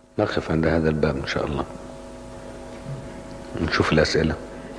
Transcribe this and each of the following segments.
نقف عند هذا الباب ان شاء الله نشوف الاسئله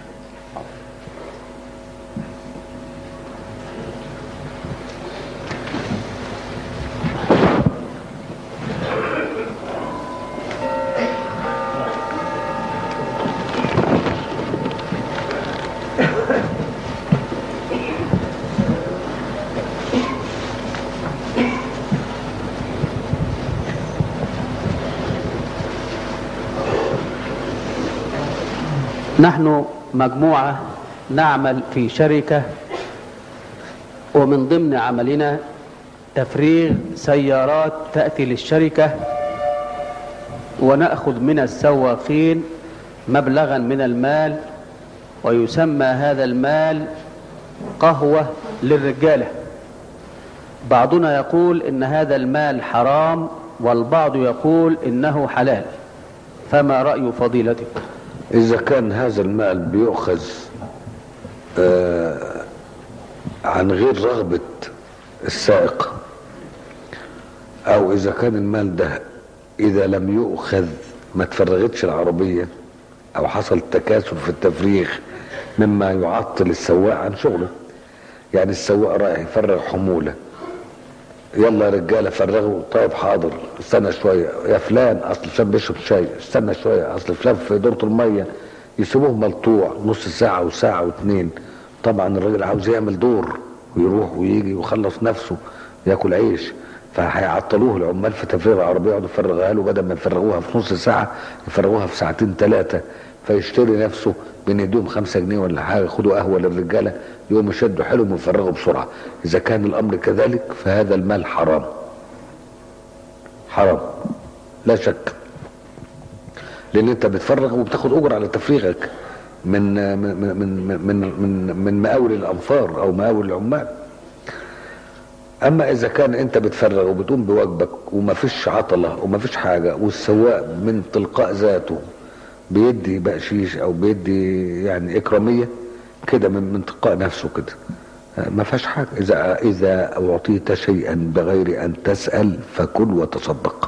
نحن مجموعة نعمل في شركة ومن ضمن عملنا تفريغ سيارات تأتي للشركة ونأخذ من السواقين مبلغا من المال ويسمى هذا المال قهوة للرجالة بعضنا يقول إن هذا المال حرام والبعض يقول إنه حلال فما رأي فضيلتك؟ إذا كان هذا المال بيؤخذ آه عن غير رغبة السائق أو إذا كان المال ده إذا لم يؤخذ ما تفرغتش العربية أو حصل تكاسل في التفريغ مما يعطل السواق عن شغله يعني السواق رايح يفرغ حمولة يلا يا رجاله فرغوا طيب حاضر استنى شويه يا فلان اصل فلان بيشرب شاي استنى شويه اصل فلان في دوره الميه يسيبوه ملطوع نص ساعه وساعه واتنين طبعا الراجل عاوز يعمل دور ويروح ويجي ويخلص نفسه ياكل عيش فهيعطلوه العمال في تفريغ العربيه يقعدوا يفرغوها له بدل ما يفرغوها في نص ساعه يفرغوها في ساعتين ثلاثه فيشتري نفسه بين ايديهم خمسة جنيه ولا حاجه ياخدوا قهوه للرجاله يقوم يشدوا حلو ويفرغوا بسرعه اذا كان الامر كذلك فهذا المال حرام حرام لا شك لان انت بتفرغ وبتاخد اجر على تفريغك من من من من من, من مقاول الانفار او مقاول العمال اما اذا كان انت بتفرغ وبتقوم بواجبك ومفيش عطله ومفيش حاجه والسواق من تلقاء ذاته بيدي بقشيش او بيدي يعني اكراميه كده من من تلقاء نفسه كده ما فيهاش حاجه اذا اذا اعطيت شيئا بغير ان تسال فكل وتصدق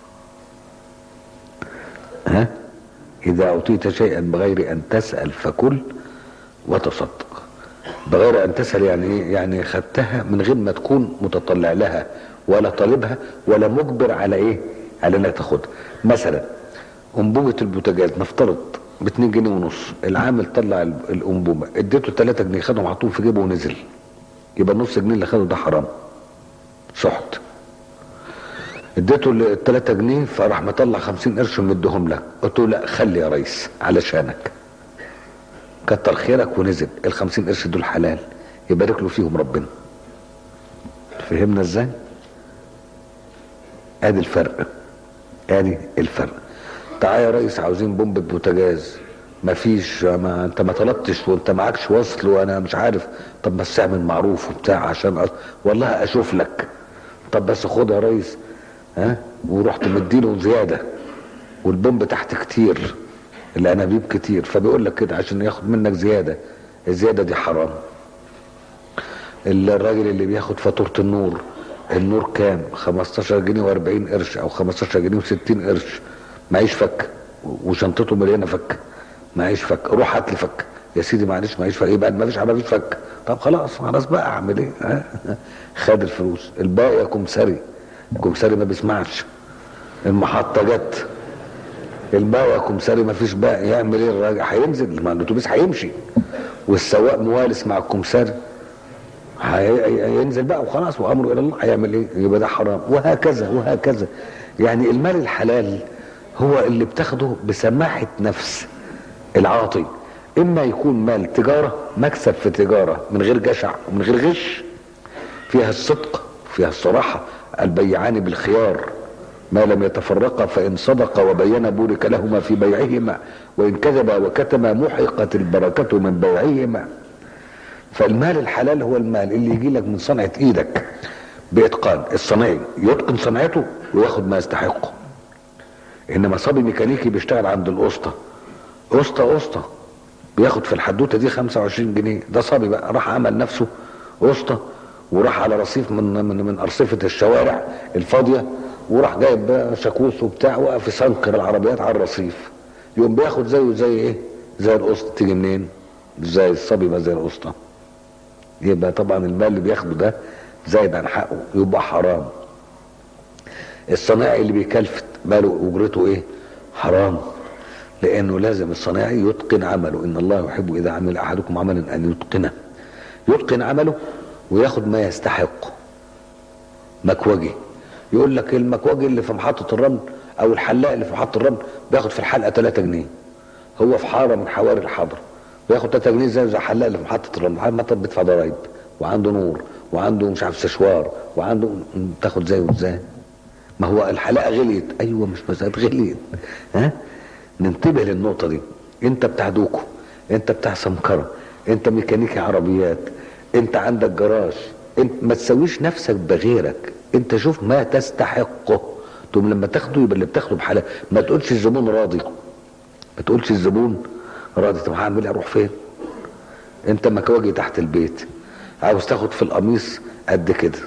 ها اذا اعطيت شيئا بغير ان تسال فكل وتصدق بغير ان تسال يعني ايه يعني خدتها من غير ما تكون متطلع لها ولا طالبها ولا مجبر على ايه على انك تاخدها مثلا انبوبه البوتاجاز نفترض ب 2 جنيه ونص العامل طلع الانبوبه اديته 3 جنيه خدهم حطوهم في جيبه ونزل يبقى النص جنيه اللي خده ده حرام سحت اديته ال 3 جنيه فراح مطلع 50 قرش ومديهم لك قلت له لا خلي يا ريس علشانك كتر خيرك ونزل ال 50 قرش دول حلال يبارك له فيهم ربنا فهمنا ازاي ادي الفرق ادي الفرق تعالى يا ريس عاوزين بومبة بوتاجاز مفيش ما انت ما طلبتش وانت معكش وصل وانا مش عارف طب بس اعمل معروف وبتاع عشان أ... والله اشوف لك طب بس خد يا ريس ها ورحت مديله زياده والبومب تحت كتير الانابيب كتير فبيقول لك كده عشان ياخد منك زياده الزياده دي حرام الراجل اللي بياخد فاتوره النور النور كام 15 جنيه و40 قرش او 15 جنيه و60 قرش معيش فك وشنطته مليانه فك معيش فك روح هات لي فك يا سيدي معلش معيش فك يبقى ما فيش ما فيش فك طب خلاص خلاص بقى اعمل ايه ها خد الفلوس الباقي كمسري كمسري ما بيسمعش المحطه جت الباقي كمسري ما فيش باقي يعمل ايه الراجل هينزل ما الاتوبيس هيمشي والسواق موالس مع الكمسري هينزل بقى وخلاص وامره الى الله هيعمل ايه يبقى ده حرام وهكذا وهكذا يعني المال الحلال هو اللي بتاخده بسماحة نفس العاطي اما يكون مال تجارة مكسب في تجارة من غير جشع ومن غير غش فيها الصدق فيها الصراحة البيعان بالخيار ما لم يتفرقا فإن صدق وبين بورك لهما في بيعهما وإن كذبا وكتما محقت البركة من بيعهما فالمال الحلال هو المال اللي يجي لك من صنعة ايدك بإتقان الصنايعي يتقن صنعته وياخد ما يستحقه انما صبي ميكانيكي بيشتغل عند الاسطى اسطى اسطى بياخد في الحدوته دي 25 جنيه ده صبي بقى راح عمل نفسه اسطى وراح على رصيف من من من ارصفه الشوارع الفاضيه وراح جايب بقى شاكوش وبتاع وقف يسنكر العربيات على الرصيف يقوم بياخد زيه زي ايه زي القسط تيجي منين زي الصبي ما زي القسطة يبقى طبعا المال اللي بياخده ده زايد عن حقه يبقى حرام الصنايعي اللي بيكلفت ماله اجرته ايه حرام لانه لازم الصنايعي يتقن عمله ان الله يحب اذا عمل احدكم عملا ان يتقنه يتقن عمله وياخد ما يستحق مكوجي يقول لك المكوجي اللي في محطة الرمل او الحلاق اللي في محطة الرمل بياخد في الحلقة 3 جنيه هو في حارة من حواري الحضر بياخد 3 جنيه زي زي الحلاق اللي في محطة الرمل محطة بيدفع ضرايب وعنده نور وعنده مش عارف سشوار وعنده تاخد زيه ازاي ما هو الحلاقة غليت ايوه مش مسألة غليت ها ننتبه للنقطة دي انت بتاع دوكو انت بتاع سمكرة انت ميكانيكي عربيات انت عندك جراج انت ما تسويش نفسك بغيرك انت شوف ما تستحقه تقوم لما تاخده يبقى اللي بتاخده بحلال ما تقولش الزبون راضي ما تقولش الزبون راضي طب هعمل ايه اروح فين انت مكواجي تحت البيت عاوز تاخد في القميص قد كده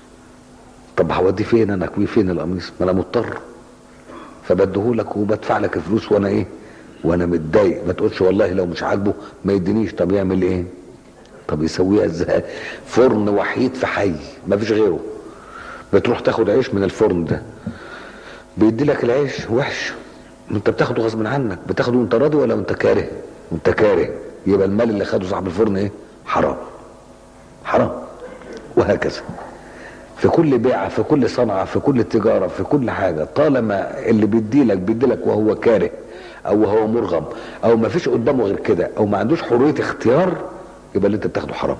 طب هوديه فين انا اكويه فين القميص ما انا مضطر فبديهولك وبدفع لك فلوس وانا ايه وانا متضايق ما تقولش والله لو مش عاجبه ما يدينيش طب يعمل ايه طب يسويها ازاي فرن وحيد في حي ما فيش غيره بتروح تاخد عيش من الفرن ده بيدي لك العيش وحش انت بتاخده غصب عنك بتاخده وانت راضي ولا وانت كاره وانت كاره يبقى المال اللي خده صاحب الفرن ايه حرام حرام وهكذا في كل بيعة في كل صنعة في كل تجارة في كل حاجة طالما اللي بيديلك بيديلك وهو كاره او هو مرغم او ما فيش قدامه غير كده او ما عندوش حرية اختيار يبقى اللي انت بتاخده حرام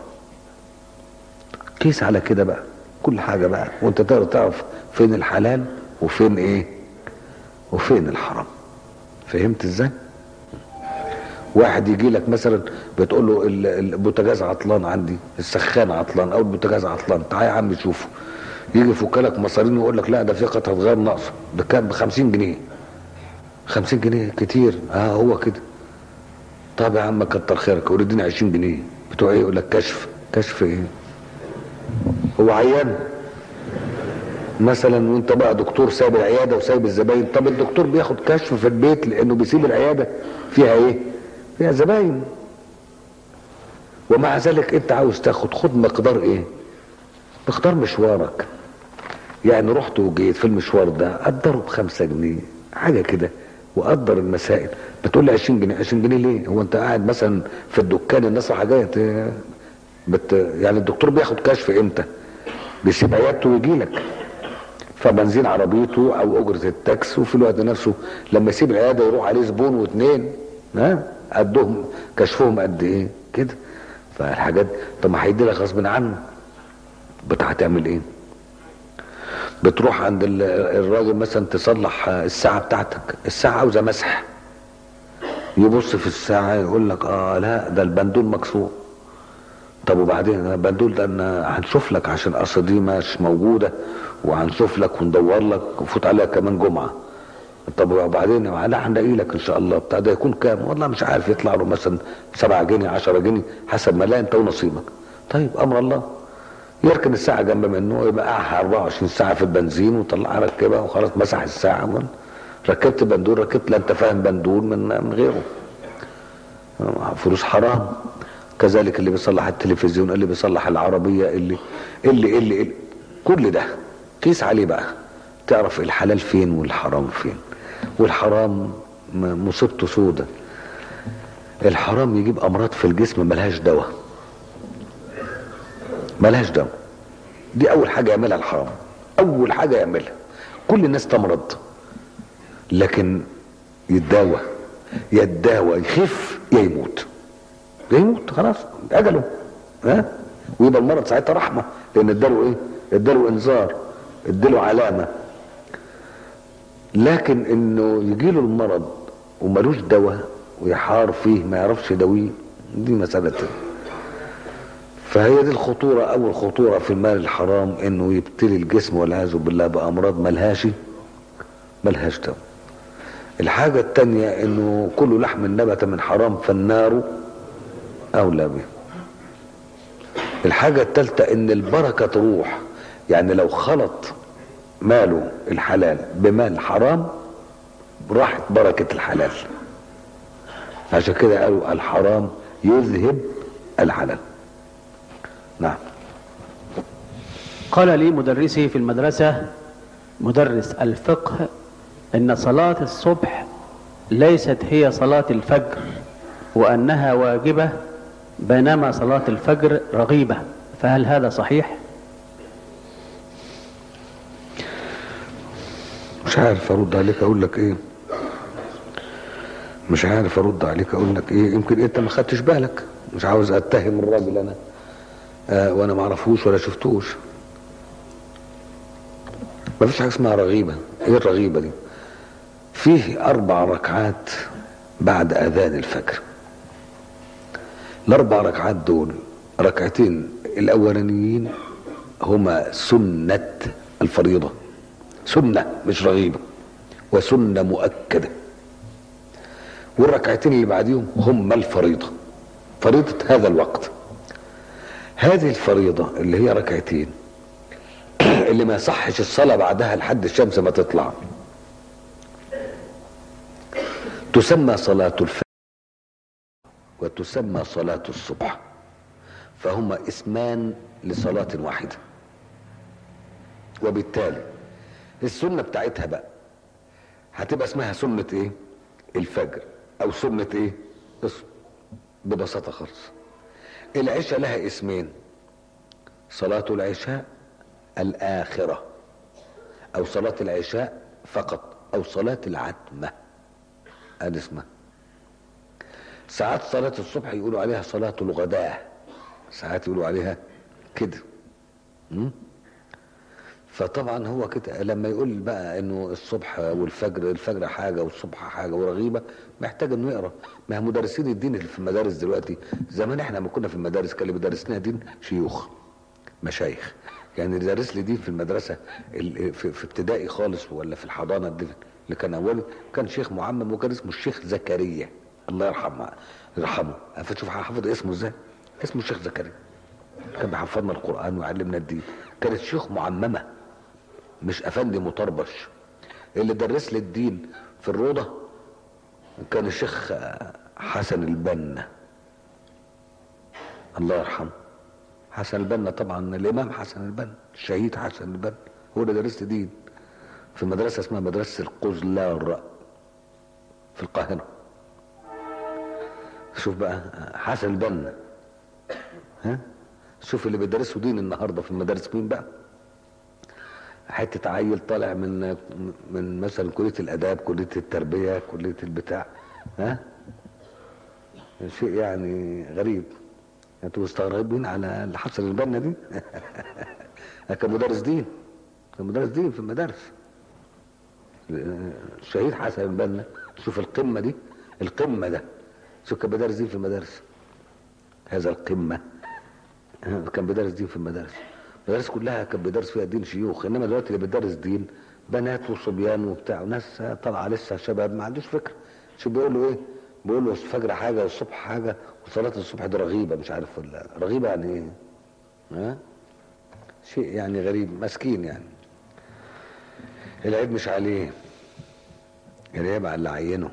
قيس على كده بقى كل حاجة بقى وانت تقدر تعرف فين الحلال وفين ايه وفين الحرام فهمت ازاي واحد يجي لك مثلا بتقول له ال- البوتاجاز عطلان عندي السخان عطلان او البوتاجاز عطلان تعالى يا عم شوفه يجي يفك لك مصارين ويقول لك لا ده في قطعه غير ناقصه ده كان ب 50 جنيه 50 جنيه كتير اه هو كده طب يا عم كتر خيرك ورديني 20 جنيه بتوع ايه يقول لك كشف كشف ايه هو عيان مثلا وانت بقى دكتور سايب العياده وسايب الزباين طب الدكتور بياخد كشف في البيت لانه بيسيب العياده فيها ايه فيها زباين ومع ذلك انت عاوز تاخد خد مقدار ايه مقدار مشوارك يعني رحت وجيت في المشوار ده قدره بخمسة جنيه حاجة كده وقدر المسائل بتقول لي 20 جنيه 20 جنيه ليه هو انت قاعد مثلا في الدكان الناس رايحه جايه ت- بت يعني الدكتور بياخد كشف امتى بيسيب عيادته ويجي لك فبنزين عربيته او اجره التاكس وفي الوقت نفسه لما يسيب العياده يروح عليه زبون واثنين ها قدهم كشفهم قد ايه كده فالحاجات طب ما هيدي لك غصب عنه بت- هتعمل ايه بتروح عند ال- الراجل مثلا تصلح الساعه بتاعتك الساعه عاوزه مسح يبص في الساعه يقول لك اه لا ده البندول مكسور طب وبعدين البندول ده انا هنشوف لك عشان اصل دي مش موجوده وهنشوف لك وندور لك وفوت عليها كمان جمعه طب وبعدين لا هنلاقي لك ان شاء الله بتاع ده يكون كام والله مش عارف يطلع له مثلا 7 جنيه 10 جنيه حسب ما لا انت ونصيبك طيب امر الله يركن الساعه جنب منه يبقى قاعد 24 ساعه في البنزين وطلع ركبها وخلاص مسح الساعه وان ركبت بندول ركبت لا انت فاهم بندول من من غيره فلوس حرام كذلك اللي بيصلح التلفزيون اللي بيصلح العربيه اللي اللي اللي, اللي كل ده قيس عليه بقى تعرف الحلال فين والحرام فين والحرام م- مصيبته سودة الحرام يجيب امراض في الجسم ملهاش دواء ملهاش دواء دي اول حاجه يعملها الحرام اول حاجه يعملها كل الناس تمرض لكن يتداوى يتداوى يخف يا يموت يا يموت خلاص اجله ها ويبقى المرض ساعتها رحمه لان اداله ايه اداله انذار اداله علامه لكن انه يجيله المرض وملوش دواء ويحار فيه ما يعرفش يداويه دي مسألة تانية. فهي دي الخطورة أول خطورة في المال الحرام إنه يبتلي الجسم والعياذ بالله بأمراض ملهاش ملهاش دواء. الحاجة التانية إنه كل لحم نبت من حرام فالنار أولى به. الحاجة التالتة إن البركة تروح يعني لو خلط ماله الحلال بمال حرام راحت بركة الحلال عشان كده قالوا الحرام يذهب الحلال نعم قال لي مدرسي في المدرسة مدرس الفقه إن صلاة الصبح ليست هي صلاة الفجر وأنها واجبة بينما صلاة الفجر رغيبة فهل هذا صحيح؟ مش عارف ارد عليك اقول لك ايه مش عارف ارد عليك اقول لك ايه يمكن انت ما خدتش بالك مش عاوز اتهم الراجل انا آه وانا ما اعرفوش ولا شفتوش ما فيش حاجه اسمها رغيبه ايه الرغيبه دي فيه اربع ركعات بعد اذان الفجر الاربع ركعات دول ركعتين الاولانيين هما سنه الفريضه سنه مش رغيبه وسنه مؤكده والركعتين اللي بعديهم هم الفريضه فريضه هذا الوقت هذه الفريضه اللي هي ركعتين اللي ما يصحش الصلاه بعدها لحد الشمس ما تطلع تسمى صلاه الفجر وتسمى صلاه الصبح فهما اسمان لصلاه واحده وبالتالي السنه بتاعتها بقى هتبقى اسمها سنه ايه الفجر او سنه ايه الصبح ببساطه خالص العشاء لها اسمين صلاه العشاء الاخره او صلاه العشاء فقط او صلاه العتمه ادي اسمها ساعات صلاه الصبح يقولوا عليها صلاه الغداء ساعات يقولوا عليها كده م? فطبعا هو كده لما يقول بقى انه الصبح والفجر الفجر حاجه والصبح حاجه ورغيبه محتاج انه يقرا ما هي مدرسين الدين اللي في المدارس دلوقتي زمان احنا لما كنا في المدارس كان اللي بيدرسنا دين شيوخ مشايخ يعني اللي درس لي دين في المدرسه ال- في, في ابتدائي خالص ولا في الحضانه دي اللي كان اولي كان شيخ معمم وكان اسمه الشيخ زكريا الله يرحمه يرحمه فتشوف حافظ اسمه ازاي اسمه الشيخ زكريا كان بيحفظنا القران ويعلمنا الدين كانت شيوخ معممه مش افندي مطربش اللي درس لي الدين في الروضه كان الشيخ حسن البنا الله يرحمه حسن البنا طبعا الامام حسن البنا الشهيد حسن البنا هو اللي درس لي دين في مدرسه اسمها مدرسه القزلار في القاهره شوف بقى حسن البنا ها شوف اللي بيدرسوا دين النهارده في المدارس مين بقى حته عيل طالع من من مثلا كليه الاداب كليه التربيه كليه البتاع ها شيء يعني غريب انتوا مستغربين على اللي حصل البنا دي كان مدرس دين كان مدرس دين في المدارس الشهيد حسن البنا شوف القمه دي القمه ده شوف كان بيدرس دين في المدارس هذا القمه كان بيدرس دين في المدارس المدارس كلها كان بيدرس فيها دين شيوخ انما دلوقتي اللي بيدرس دين بنات وصبيان وبتاع وناس طالعه لسه شباب ما عندوش فكره شو بيقولوا ايه بيقولوا الفجر حاجه والصبح حاجه وصلاه الصبح دي رغيبه مش عارف ولا رغيبه يعني ايه ها شيء يعني غريب مسكين يعني العيب مش عليه العيب على اللي عينه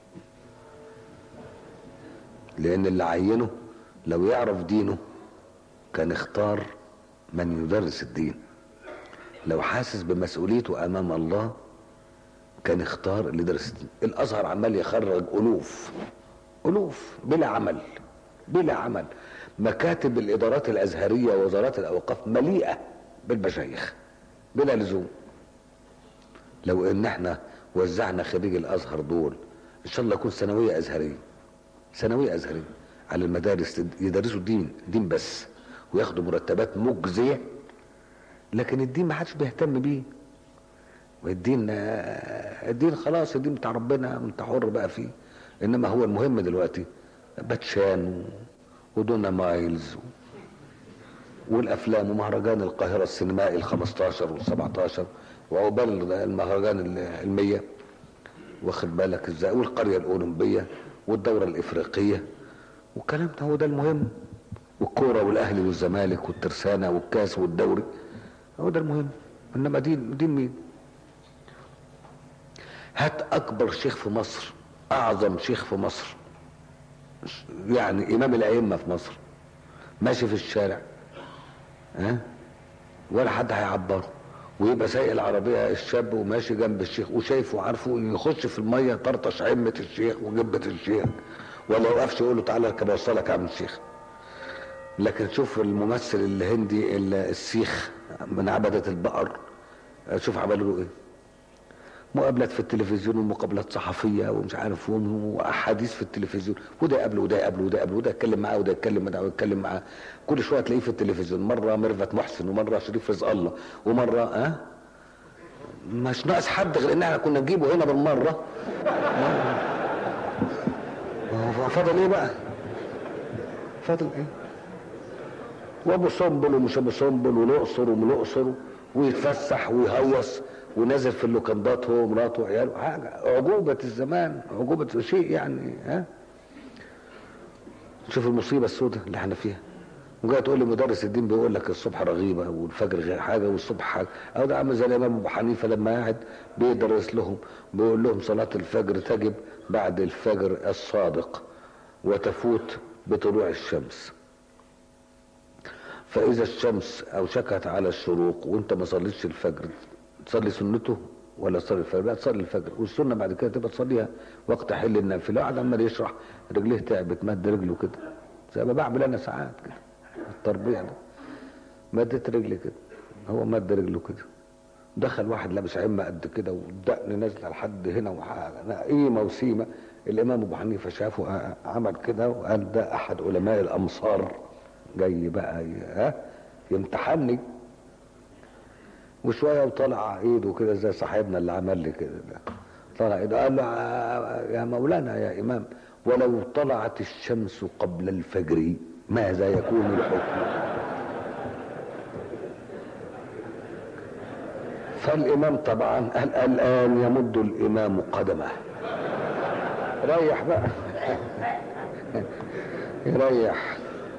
لان اللي عينه لو يعرف دينه كان اختار من يدرس الدين لو حاسس بمسؤوليته امام الله كان اختار اللي درس الدين الازهر عمال يخرج الوف الوف بلا عمل بلا عمل مكاتب الادارات الازهريه ووزارات الاوقاف مليئه بالمشايخ بلا لزوم لو ان احنا وزعنا خريج الازهر دول ان شاء الله يكون ثانويه ازهريه ثانويه ازهريه على المدارس يدرسوا الدين دين بس وياخدوا مرتبات مجزيه لكن الدين ما حدش بيهتم بيه والدين الدين خلاص الدين بتاع ربنا انت حر بقى فيه انما هو المهم دلوقتي باتشان ودونا مايلز والافلام ومهرجان القاهره السينمائي ال 15 وال 17 وعقبال المهرجان ال 100 واخد بالك ازاي والقريه الاولمبيه والدوره الافريقيه والكلام ده هو ده المهم والكوره والاهلي والزمالك والترسانه والكاس والدوري هو ده المهم انما دين دين مين هات اكبر شيخ في مصر اعظم شيخ في مصر يعني امام الائمه في مصر ماشي في الشارع ها ولا حد هيعبره ويبقى سايق العربيه الشاب وماشي جنب الشيخ وشايفه وعارفه يخش في الميه طرطش عمه الشيخ وجبه الشيخ ولا يوقفش يقول له تعالى اركب اوصلك يا عم الشيخ لكن شوف الممثل الهندي السيخ من عبدة البقر شوف عملوا له ايه مقابلات في التلفزيون ومقابلات صحفيه ومش عارف واحاديث في التلفزيون وده يقابله وده يقابله وده يقابله وده يتكلم معاه وده يتكلم معاه ويتكلم معاه كل شويه تلاقيه في التلفزيون مره ميرفت محسن ومره شريف رزق الله ومره ها أه؟ مش ناقص حد غير ان احنا كنا نجيبه هنا بالمره فاضل ايه بقى فاضل ايه وابو سنبل ومش ابو سنبل والاقصر ومن الاقصر ويتفسح ويهوص ونازل في اللوكندات هو ومراته وعياله حاجه عجوبه الزمان عجوبه شيء يعني ها شوف المصيبه السوداء اللي احنا فيها وجاي تقول لي مدرس الدين بيقول لك الصبح رغيبه والفجر غير حاجه والصبح حاجه او ده عامل زي الامام ابو حنيفه لما قاعد بيدرس لهم بيقول لهم صلاه الفجر تجب بعد الفجر الصادق وتفوت بطلوع الشمس فاذا الشمس اوشكت على الشروق وانت ما صليتش الفجر تصلي سنته ولا تصلي الفجر لا تصلي الفجر والسنه بعد كده تبقى تصليها وقت حل النافله قاعد عمال يشرح رجليه تعبت مد رجله كده زي ما بعمل انا ساعات كده التربيع ده مدت رجلي كده هو مد رجله كده دخل واحد لابس عمه قد كده والدقن نازله لحد هنا وحاجه قيمه وسيمه الامام ابو حنيفه شافه عمل كده وقال ده احد علماء الامصار جاي بقى ها يمتحني وشويه وطلع ايده كده زي صاحبنا اللي عمل لي كده طلع ايده قال له يا مولانا يا امام ولو طلعت الشمس قبل الفجر ماذا يكون الحكم فالامام طبعا قال الان يمد الامام قدمه ريح بقى يريح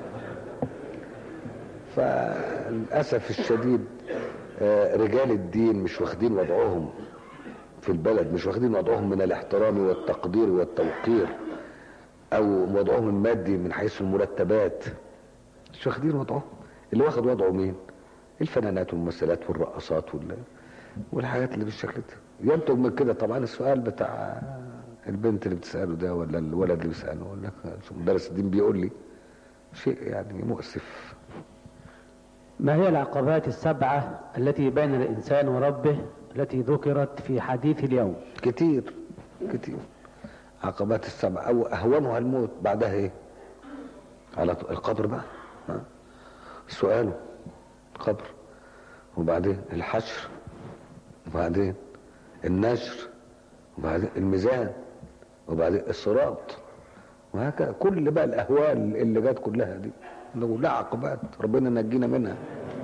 فللاسف الشديد رجال الدين مش واخدين وضعهم في البلد مش واخدين وضعهم من الاحترام والتقدير والتوقير او وضعهم المادي من حيث المرتبات مش واخدين وضعهم اللي واخد وضعه مين الفنانات والممثلات والرقصات وال... والحاجات اللي بالشكل ده ينتج من كده طبعا السؤال بتاع البنت اللي بتساله ده ولا الولد اللي بيساله ولا مدرس الدين بيقول لي شيء يعني مؤسف ما هي العقبات السبعة التي بين الإنسان وربه التي ذكرت في حديث اليوم كتير كتير عقبات السبعة أو أهونها الموت بعدها إيه على القبر بقى ها؟ سؤاله القبر وبعدين الحشر وبعدين النشر وبعدين الميزان وبعدين الصراط وهكذا كل بقى الأهوال اللي جت كلها دي لو لا عقبات ربنا نجينا منها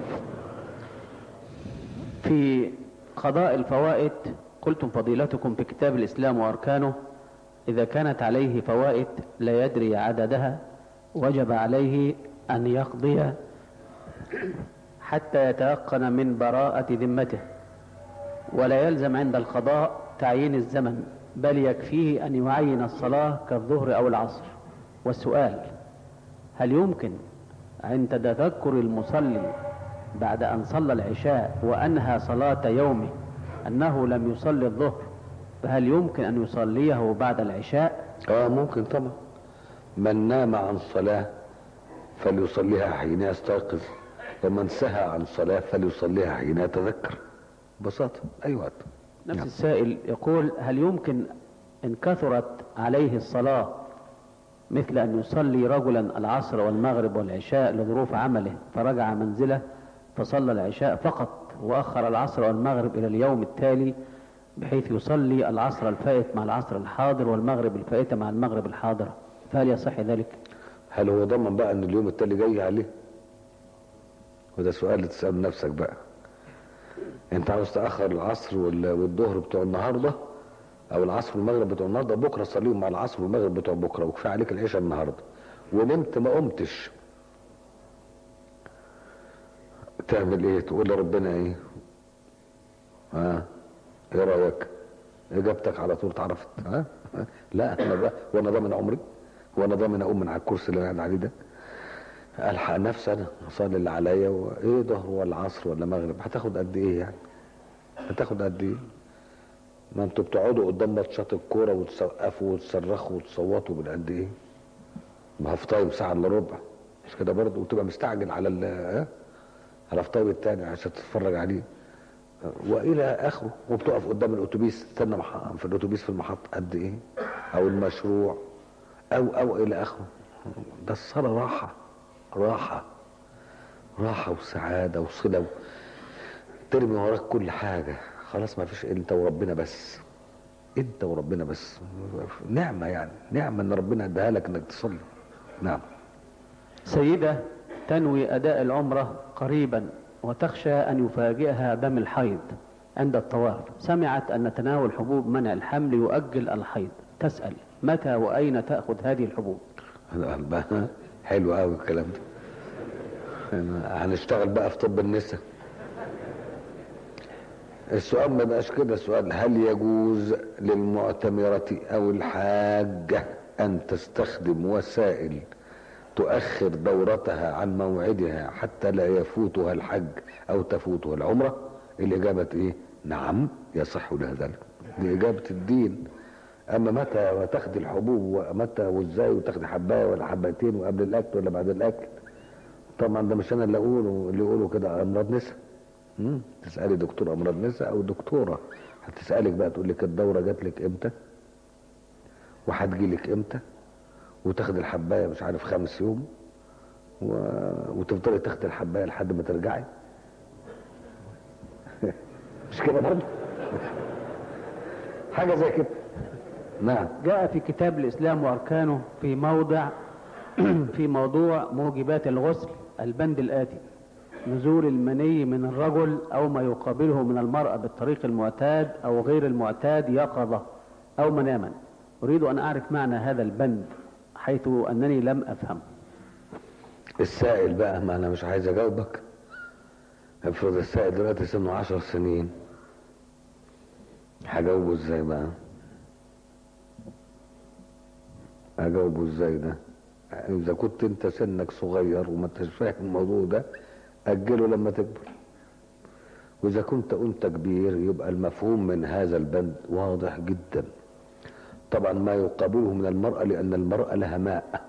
في قضاء الفوائد قلتم فضيلتكم في كتاب الإسلام وأركانه إذا كانت عليه فوائد لا يدري عددها وجب عليه أن يقضي حتى يتيقن من براءة ذمته ولا يلزم عند القضاء تعيين الزمن بل يكفيه أن يعين الصلاة كالظهر أو العصر والسؤال هل يمكن عند تذكر المصلي بعد أن صلى العشاء وأنهى صلاة يومه أنه لم يصلي الظهر فهل يمكن أن يصليه بعد العشاء اه ممكن طبعا من نام عن صلاة فليصليها حين يستيقظ ومن سهى عن صلاة فليصليها حين يتذكر ببساطة أي وقت نفس نعم. السائل يقول هل يمكن إن كثرت عليه الصلاة مثل أن يصلي رجلا العصر والمغرب والعشاء لظروف عمله فرجع منزله فصلى العشاء فقط وأخر العصر والمغرب إلى اليوم التالي بحيث يصلي العصر الفائت مع العصر الحاضر والمغرب الفائتة مع المغرب الحاضرة فهل يصح ذلك؟ هل هو ضمن بقى ان اليوم التالي جاي عليه وده سؤال اللي تسأله نفسك بقى انت عاوز تأخر العصر وال- والظهر بتوع النهاردة او العصر والمغرب بتوع النهاردة بكرة صليهم مع العصر والمغرب بتوع بكرة وكفاية عليك العشاء النهاردة ونمت ما قمتش تعمل ايه تقول لربنا ايه ها ايه رايك اجابتك على طول اتعرفت ها لا انا ده وانا ضامن عمري وانا ضامن اقوم من على الكرسي اللي انا قاعد عليه ده الحق نفسي انا اصلي اللي عليا وايه ظهر ولا عصر ولا مغرب هتاخد قد ايه يعني هتاخد قد ايه ما انتوا بتقعدوا قدام ماتشات الكوره وتسقفوا وتصرخوا وتصوتوا من قد ايه ما هاف تايم ساعه الا ربع مش كده برضه وتبقى مستعجل على ال ها؟ على الهاف تايم التاني عشان تتفرج عليه والى اخره وبتقف قدام الاتوبيس تستنى مح- في الاتوبيس في المحطه قد ايه او المشروع او او الى اخره ده الصلاه راحه راحه راحه وسعاده وصله ترمي وراك كل حاجه خلاص ما فيش انت وربنا بس انت وربنا بس نعمه يعني نعمه ان ربنا اداها لك انك تصلي نعم سيدة تنوي أداء العمرة قريبا وتخشى أن يفاجئها دم الحيض عند الطواف سمعت أن تناول حبوب منع الحمل يؤجل الحيض تسأل متى وأين تأخذ هذه الحبوب أنا بقى حلو قوي الكلام ده هنشتغل بقى في طب النساء السؤال ما بقاش كده السؤال هل يجوز للمعتمرة او الحاجة ان تستخدم وسائل تؤخر دورتها عن موعدها حتى لا يفوتها الحج او تفوتها العمرة الاجابة ايه نعم يصح لها ذلك دي اجابة الدين اما متى وتاخدي الحبوب ومتى وازاي وتاخدي حبايه ولا حبايتين وقبل الاكل ولا بعد الاكل طبعا ده مش انا اللي اقوله اللي يقولوا كده امراض نساء مم. تسالي دكتور امراض نساء او دكتوره هتسالك بقى تقول لك الدوره جات لك امتى وهتجي لك امتى وتاخدي الحبايه مش عارف خمس يوم و... وتفضلي تاخدي الحبايه لحد ما ترجعي مش كده برضه حاجه زي كده نعم جاء في كتاب الإسلام وأركانه في موضع في موضوع موجبات الغسل البند الآتي نزول المني من الرجل أو ما يقابله من المرأة بالطريق المعتاد أو غير المعتاد يقظة أو مناما أريد أن أعرف معنى هذا البند حيث أنني لم أفهم السائل بقى ما انا مش عايز اجاوبك افرض السائل دلوقتي سنه عشر سنين هجاوبه ازاي بقى اجاوبه ازاي ده اذا كنت انت سنك صغير وما انتش فاهم الموضوع ده اجله لما تكبر واذا كنت انت كبير يبقى المفهوم من هذا البند واضح جدا طبعا ما يقابله من المرأة لان المرأة لها ماء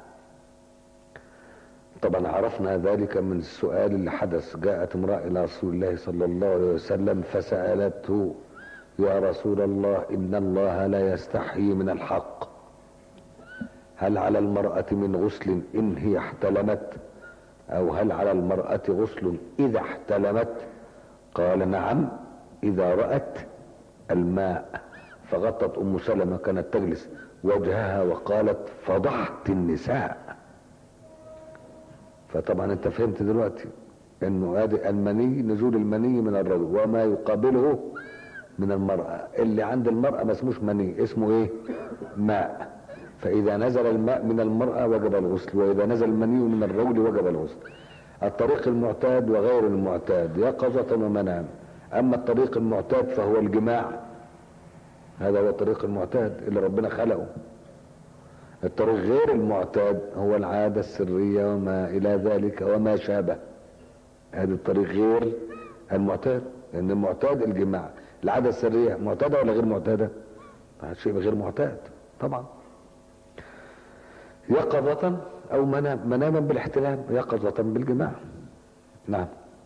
طبعا عرفنا ذلك من السؤال اللي حدث جاءت امرأة إلى رسول الله صلى الله عليه وسلم فسألته يا رسول الله إن الله لا يستحي من الحق هل على المرأة من غسل إن هي احتلمت أو هل على المرأة غسل إذا احتلمت قال نعم إذا رأت الماء فغطت أم سلمة كانت تجلس وجهها وقالت فضحت النساء فطبعا انت فهمت دلوقتي انه ادي المني نزول المني من الرجل وما يقابله من المرأة اللي عند المرأة ما اسموش مني اسمه ايه ماء فاذا نزل الماء من المرأة وجب الغسل واذا نزل المني من الرجل وجب الغسل الطريق المعتاد وغير المعتاد يقظة ومنام اما الطريق المعتاد فهو الجماع هذا هو الطريق المعتاد اللي ربنا خلقه الطريق غير المعتاد هو العادة السرية وما إلى ذلك وما شابه هذا الطريق غير المعتاد لأن المعتاد الجماع العادة السرية معتادة ولا غير معتادة؟ شيء غير معتاد طبعا يقظة أو منام مناما بالاحتلام يقظة بالجماع نعم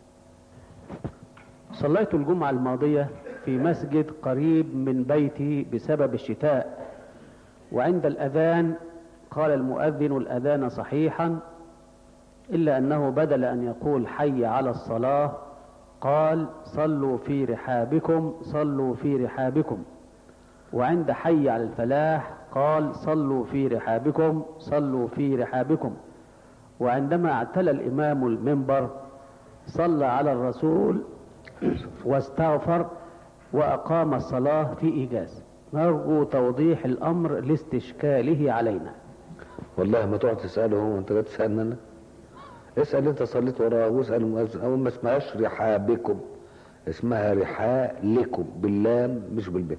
صليت الجمعة الماضية في مسجد قريب من بيتي بسبب الشتاء وعند الأذان قال المؤذن الأذان صحيحا إلا أنه بدل أن يقول حي على الصلاة قال صلوا في رحابكم صلوا في رحابكم وعند حي على الفلاح قال صلوا في رحابكم صلوا في رحابكم وعندما اعتلى الإمام المنبر صلى على الرسول واستغفر وأقام الصلاة في إيجاز نرجو توضيح الأمر لاستشكاله علينا والله ما تقعد تسأله هو أنت جاي تسألني أنا اسأل أنت صليت وراه واسأل المؤذن أو ما اسمهاش رحابكم اسمها رحالكم باللام مش بالب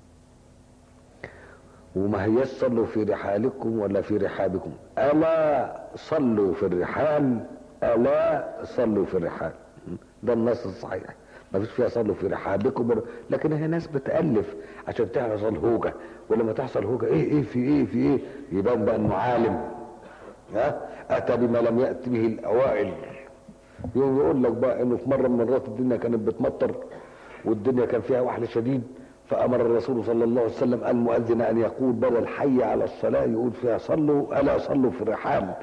وما هياش صلوا في رحالكم ولا في رحابكم الا صلوا في الرحال الا صلوا في الرحال ده النص الصحيح ما فيش فيها صلوا في رحابكم ولا- لكن هي ناس بتالف عشان تحصل هوجه ولما تحصل هوجه ايه ايه في ايه في ايه يبان بقى انه عالم ها اتى بما لم يات به الاوائل يوم يقول لك بقى انه في مره من المرات الدنيا كانت بتمطر والدنيا كان فيها وحل شديد فامر الرسول صلى الله عليه وسلم المؤذن ان يقول بدل حي على الصلاه يقول فيها صلوا الا صلوا في الرحال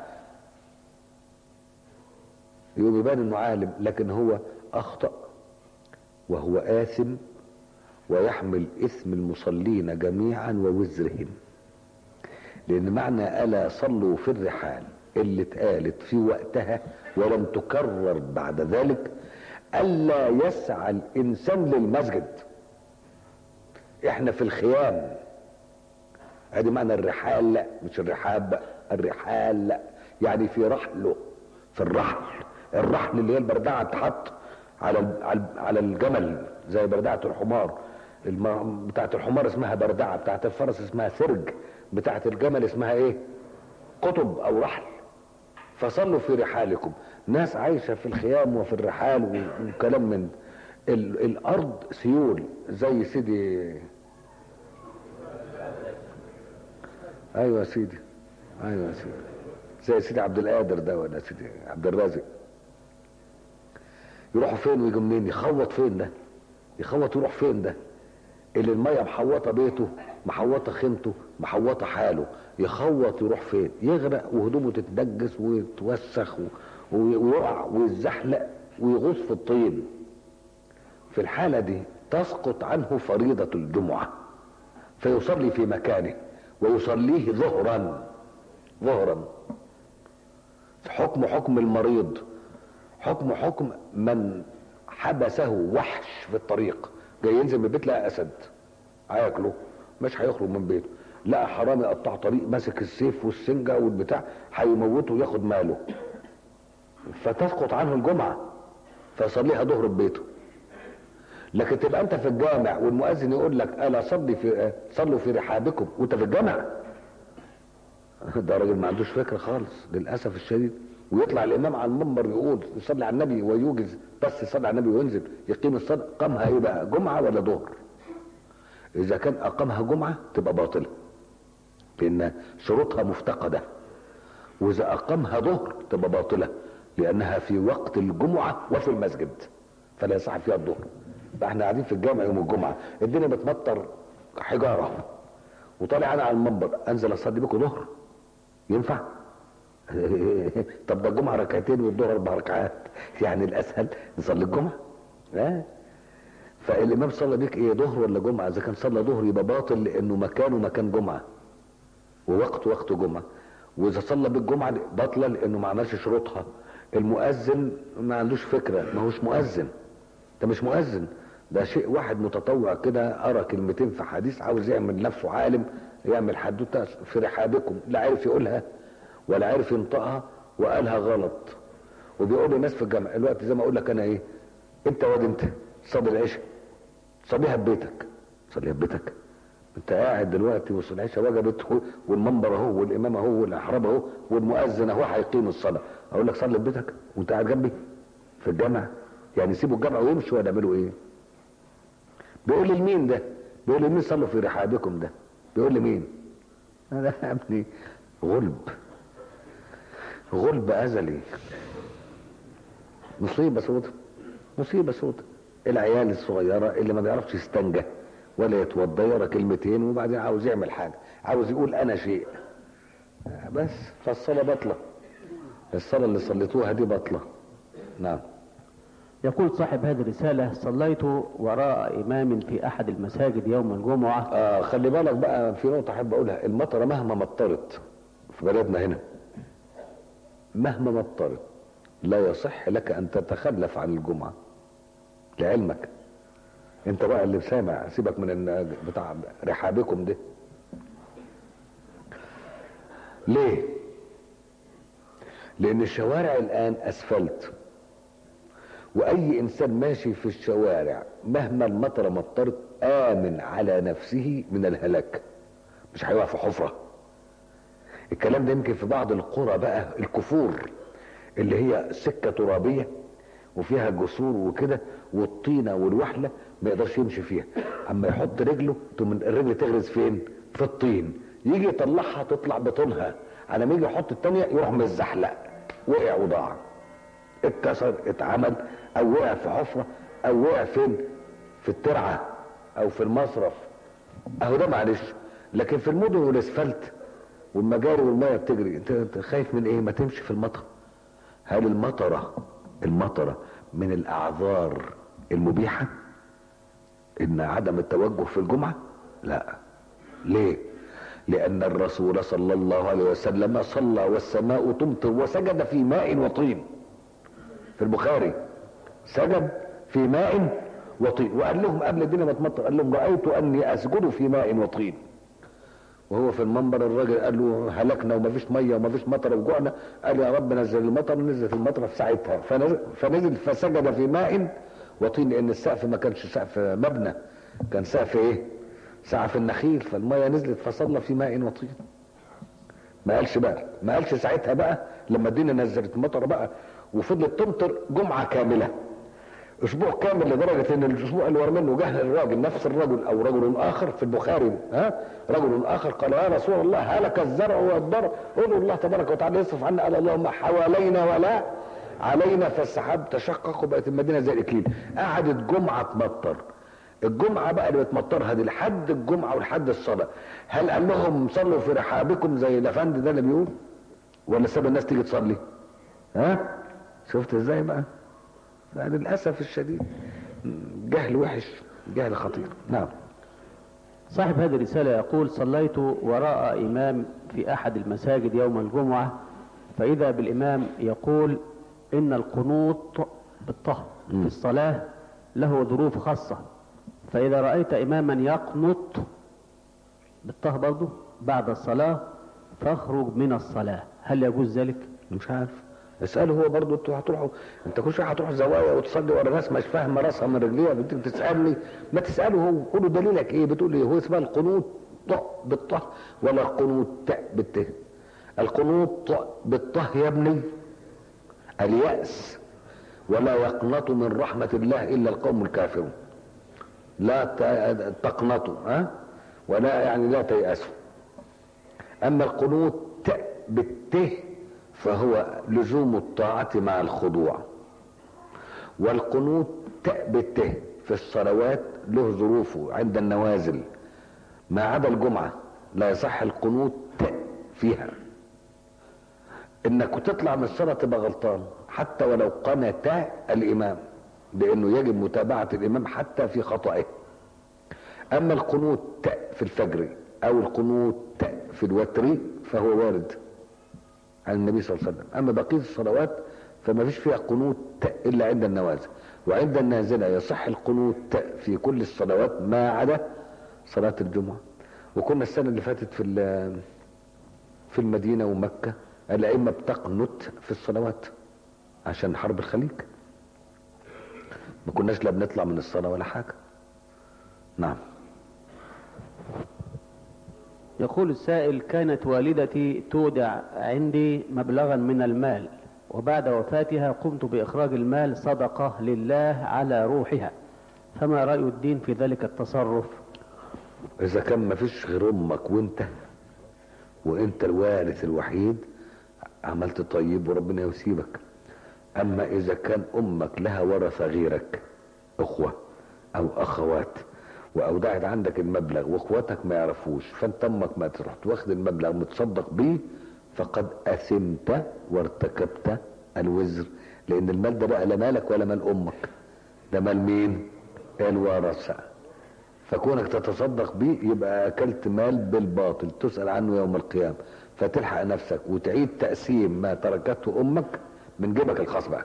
يقوم يبان انه عالم لكن هو اخطا وهو آثم ويحمل إثم المصلين جميعا ووزرهم لأن معنى ألا صلوا في الرحال اللي اتقالت في وقتها ولم تكرر بعد ذلك ألا يسعى الإنسان للمسجد احنا في الخيام ادي معنى الرحال لا مش الرحاب بقى الرحال لا يعني في رحله في الرحل الرحل اللي هي البردعه تحط على ال- على ال- على الجمل زي بردعه الحمار الم... بتاعه الحمار اسمها بردعه بتاعه الفرس اسمها سرج بتاعه الجمل اسمها ايه قطب او رحل فصلوا في رحالكم ناس عايشه في الخيام وفي الرحال و- وكلام من ال... الارض سيول زي سيدي ايوه يا سيدي ايوه يا سيدي زي سيدي عبد القادر ده ولا سيدي عبد الرازق يروحوا فين ويجوا منين يخوط فين ده يخوط يروح فين ده اللي الميه محوطه بيته محوطه خيمته محوطه حاله يخوط يروح فين يغرق وهدومه تتدجس ويتوسخ و- و- ويقع ويتزحلق ويغوص في الطين في الحاله دي تسقط عنه فريضه الجمعه فيصلي في مكانه ويصليه ظهرا ظهرا حكم حكم المريض حكم حكم من حبسه وحش في الطريق جاي ينزل من البيت لقى اسد هياكله مش هيخرج من بيته لقى حرامي قطع طريق ماسك السيف والسنجه والبتاع هيموته وياخد ماله فتسقط عنه الجمعه فيصليها ظهر ببيته لكن تبقى انت في الجامع والمؤذن يقول لك الا صلي في صلوا في رحابكم وانت في الجامع ده راجل ما عندوش فكره خالص للاسف الشديد ويطلع الامام على المنبر يقول يصلي على النبي ويوجز بس يصلي على النبي وينزل يقيم الصلاه قامها ايه بقى جمعه ولا ظهر اذا كان اقامها جمعه تبقى باطله لان شروطها مفتقده واذا اقامها ظهر تبقى باطله لانها في وقت الجمعه وفي المسجد فلا يصح فيها الظهر فاحنا قاعدين في الجامع يوم الجمعه الدنيا بتمطر حجاره وطالع انا على المنبر انزل اصلي بكم ظهر ينفع طب ده الجمعه ركعتين والظهر اربع ركعات يعني الاسهل نصلي الجمعه لا فالامام صلى بيك ايه ظهر ولا جمعه اذا كان صلى ظهر يبقى باطل لانه مكانه مكان جمعه ووقت وقت جمعه واذا صلى بالجمعه باطله لانه ما عملش شروطها المؤذن ما عندوش فكره ما هوش مؤذن ده مش مؤذن ده شيء واحد متطوع كده قرا كلمتين في حديث عاوز يعمل نفسه عالم يعمل حدوته في رحابكم لا عارف يقولها ولا عارف ينطقها وقالها غلط وبيقول للناس في الجامع الوقت زي ما اقول لك انا ايه انت واد انت صلي العشاء صليها ببيتك صليها ببيتك انت قاعد دلوقتي وصل العشاء وجبت هو والمنبر اهو والامام اهو والاحراب اهو والمؤذن اهو هيقيم الصلاه اقول لك صلي ببيتك وانت قاعد جنبي في الجامع يعني سيبوا الجامع ويمشوا ولا يعملوا ايه بيقول لي لمين ده بيقول لي مين صلوا في رحابكم ده بيقول لي مين انا يا ابني غلب غلب ازلي مصيبه سودة مصيبه سودة العيال الصغيره اللي ما بيعرفش يستنجى ولا يتوضى يقرا كلمتين وبعدين عاوز يعمل حاجه عاوز يقول انا شيء بس فالصلاه بطله الصلاه اللي صليتوها دي بطله نعم يقول صاحب هذه الرسالة صليت وراء إمام في أحد المساجد يوم الجمعة آه خلي بالك بقى في نقطة أحب أقولها المطرة مهما مطرت في بلدنا هنا مهما مطرت لا يصح لك أن تتخلف عن الجمعة لعلمك أنت بقى اللي سامع سيبك من الن- بتاع رحابكم ده ليه؟ لأن الشوارع الآن أسفلت واي انسان ماشي في الشوارع مهما المطر مطرت امن على نفسه من الهلاك مش هيقع في حفره الكلام ده يمكن في بعض القرى بقى الكفور اللي هي سكه ترابيه وفيها جسور وكده والطينه والوحله ما يقدرش يمشي فيها اما يحط رجله تقوم الرجل تغرز فين في الطين يجي يطلعها تطلع بطونها على ما يجي يحط التانية يروح متزحلق وقع وضاع اتكسر اتعمل او وقع في حفرة او وقع فين في الترعة او في المصرف اهو ده معلش لكن في المدن والاسفلت والمجاري والمية بتجري انت انت خايف من ايه ما تمشي في المطر هل المطرة المطرة من الاعذار المبيحة ان عدم التوجه في الجمعة لا ليه لان الرسول صلى الله عليه وسلم صلى والسماء تمطر وسجد في ماء وطين في البخاري سجد في ماء وطين وقال لهم قبل الدنيا ما تمطر قال لهم رايت اني اسجد في ماء وطين وهو في المنبر الراجل قال له هلكنا وما فيش ميه وما فيش مطر وجوعنا قال يا رب نزل المطر نزلت المطر في ساعتها فنزل, فنزل فسجد في ماء وطين لان السقف ما كانش سقف مبنى كان سقف ايه سقف النخيل فالميه نزلت فصلى في ماء وطين ما قالش بقى ما قالش ساعتها بقى لما الدنيا نزلت المطر بقى وفضلت تمطر جمعه كامله اسبوع كامل لدرجه ان الاسبوع اللي ورا منه جه الراجل نفس الرجل او رجل اخر في البخاري ها رجل اخر قال يا رسول الله هلك الزرع والضر ادعو الله تبارك وتعالى يصرف عنا قال اللهم حوالينا ولا علينا فالسحاب تشقق وبقت المدينه زي الاكليل قعدت جمعه تمطر الجمعه بقى اللي بتمطرها دي لحد الجمعه ولحد الصلاه هل قال لهم صلوا في رحابكم زي الافندي ده اللي بيقول ولا ساب الناس تيجي تصلي ها شفت ازاي بقى للاسف الشديد جهل وحش جهل خطير نعم صاحب هذه الرسالة يقول صليت وراء إمام في أحد المساجد يوم الجمعة فإذا بالإمام يقول إن القنوط بالطهر في الصلاة له ظروف خاصة فإذا رأيت إماما يقنط بالطهر برضه بعد الصلاة فاخرج من الصلاة هل يجوز ذلك؟ مش عارف اساله هو برضه انتوا هتروحوا انت كل شويه هتروح زوايا وتصلي ورا ناس مش فاهمه راسها من رجليها بتيجي تسالني ما تساله هو قول له دليلك ايه بتقول لي هو اسمها القنوط طاء بالطه ولا القنوط تاء بالت القنوط بالطه يا ابني الياس ولا يقنط من رحمه الله الا القوم الكافرون لا تقنطوا ها ولا يعني لا تيأسوا اما القنوط تاء بالته فهو لزوم الطاعة مع الخضوع والقنوت تاء بالته في الصلوات له ظروفه عند النوازل ما عدا الجمعة لا يصح القنوت تاء فيها انك تطلع من الصلاة تبقى غلطان حتى ولو قنت الامام لانه يجب متابعة الامام حتى في خطئه اما القنوت تاء في الفجر او القنوت تاء في الوتر فهو وارد عن النبي صلى الله عليه وسلم اما بقيه الصلوات فما فيش فيها قنوت الا عند النوازل وعند النازله يصح القنوت في كل الصلوات ما عدا صلاه الجمعه وكنا السنه اللي فاتت في في المدينه ومكه الائمه بتقنت في الصلوات عشان حرب الخليج ما كناش لا بنطلع من الصلاه ولا حاجه نعم يقول السائل كانت والدتي تودع عندي مبلغا من المال وبعد وفاتها قمت بإخراج المال صدقة لله على روحها فما رأي الدين في ذلك التصرف إذا كان ما فيش غير أمك وأنت وأنت الوارث الوحيد عملت طيب وربنا يسيبك أما إذا كان أمك لها ورثة غيرك أخوة أو أخوات واودعت عندك المبلغ واخواتك ما يعرفوش فانت امك ما تروح واخد المبلغ متصدق بيه فقد اثمت وارتكبت الوزر لان المال ده بقى لا مالك ولا مال امك ده مال مين الورثه فكونك تتصدق بيه يبقى اكلت مال بالباطل تسال عنه يوم القيامه فتلحق نفسك وتعيد تقسيم ما تركته امك من جيبك الخاص بقى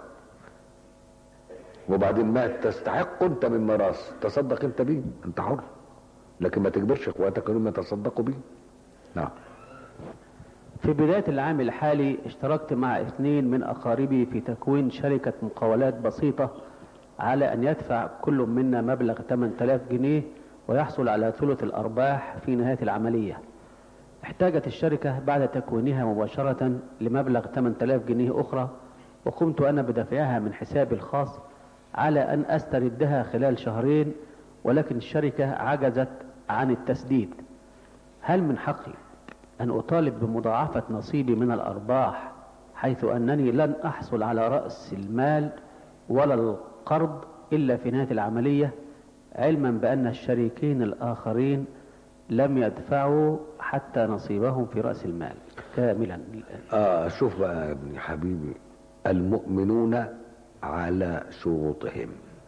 وبعدين ما تستحق انت من ميراث تصدق انت بيه انت حر لكن ما تجبرش اخواتك انهم يتصدقوا بيه نعم في بداية العام الحالي اشتركت مع اثنين من اقاربي في تكوين شركة مقاولات بسيطة على أن يدفع كل منا مبلغ 8000 جنيه ويحصل على ثلث الأرباح في نهاية العملية احتاجت الشركة بعد تكوينها مباشرة لمبلغ 8000 جنيه أخرى وقمت أنا بدفعها من حسابي الخاص على أن أستردها خلال شهرين ولكن الشركة عجزت عن التسديد هل من حقي أن أطالب بمضاعفة نصيبي من الأرباح حيث أنني لن أحصل على رأس المال ولا القرض إلا في نهاية العملية علما بأن الشريكين الآخرين لم يدفعوا حتى نصيبهم في رأس المال كاملا اه شوف بقى يا ابني حبيبي المؤمنون على شروطهم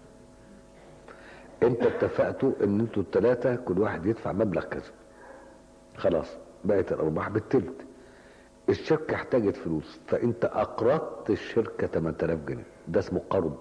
انت اتفقتوا ان انتوا الثلاثة كل واحد يدفع مبلغ كذا خلاص بقت الارباح بالتلت الشركة احتاجت فلوس فانت اقرضت الشركة 8000 جنيه ده اسمه قرض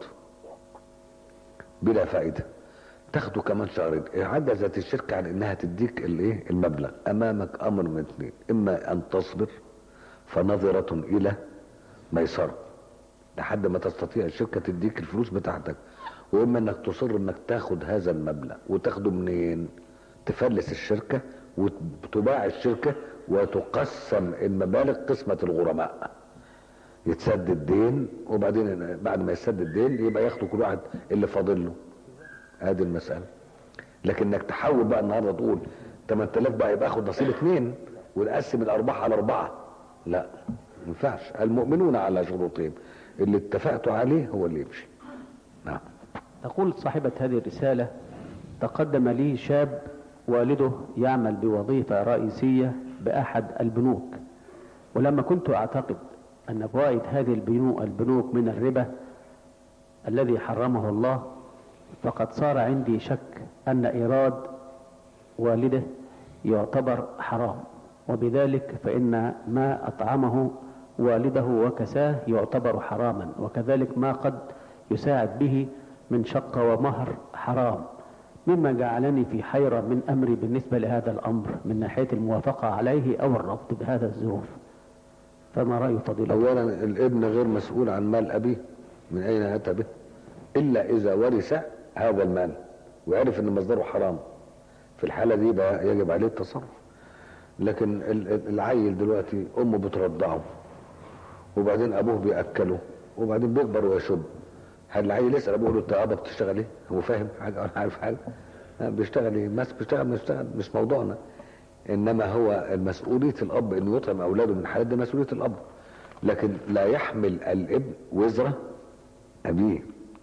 بلا فائدة تاخده كمان شهرين عجزت الشركة عن انها تديك الايه المبلغ امامك امر من اثنين اما ان تصبر فنظرة الى ميسرة لحد ما تستطيع الشركة تديك الفلوس بتاعتك واما انك تصر انك تاخد هذا المبلغ وتاخده منين تفلس الشركة وتباع الشركة وتقسم المبالغ قسمة الغرماء يتسدد الدين وبعدين بعد ما يسدد الدين يبقى ياخدوا كل واحد اللي فاضل له ادي المسألة لكن انك تحول بقى النهارده تقول 8000 بقى يبقى اخد نصيب اثنين ونقسم الارباح على اربعة لا ما ينفعش المؤمنون على شروطهم اللي اتفقتوا عليه هو اللي يمشي نعم تقول صاحبة هذه الرسالة تقدم لي شاب والده يعمل بوظيفة رئيسية بأحد البنوك ولما كنت أعتقد أن فوائد هذه البنوك, البنوك من الربا الذي حرمه الله فقد صار عندي شك أن إيراد والده يعتبر حرام وبذلك فإن ما أطعمه والده وكساه يعتبر حراما وكذلك ما قد يساعد به من شقة ومهر حرام مما جعلني في حيرة من أمري بالنسبة لهذا الأمر من ناحية الموافقة عليه أو الرفض بهذا الظروف فما رأي فضيلة اولا الابن غير مسؤول عن مال ابيه من اين اتى به الا اذا ورث هذا المال وعرف ان مصدره حرام في الحالة دي بقى يجب عليه التصرف لكن ال- ال- العيل دلوقتي امه بترضعه وبعدين ابوه بياكله وبعدين بيكبر ويشب هل العيل يسال ابوه يقول له انت ابا بتشتغل ايه هو فاهم حاجه ولا عارف حاجه ها، بيشتغل ايه بس بيشتغل بيشتغل مش موضوعنا انما هو مسؤوليه الاب انه يطعم اولاده من الحالات دي مسؤوليه الاب لكن لا يحمل الابن وزر ابيه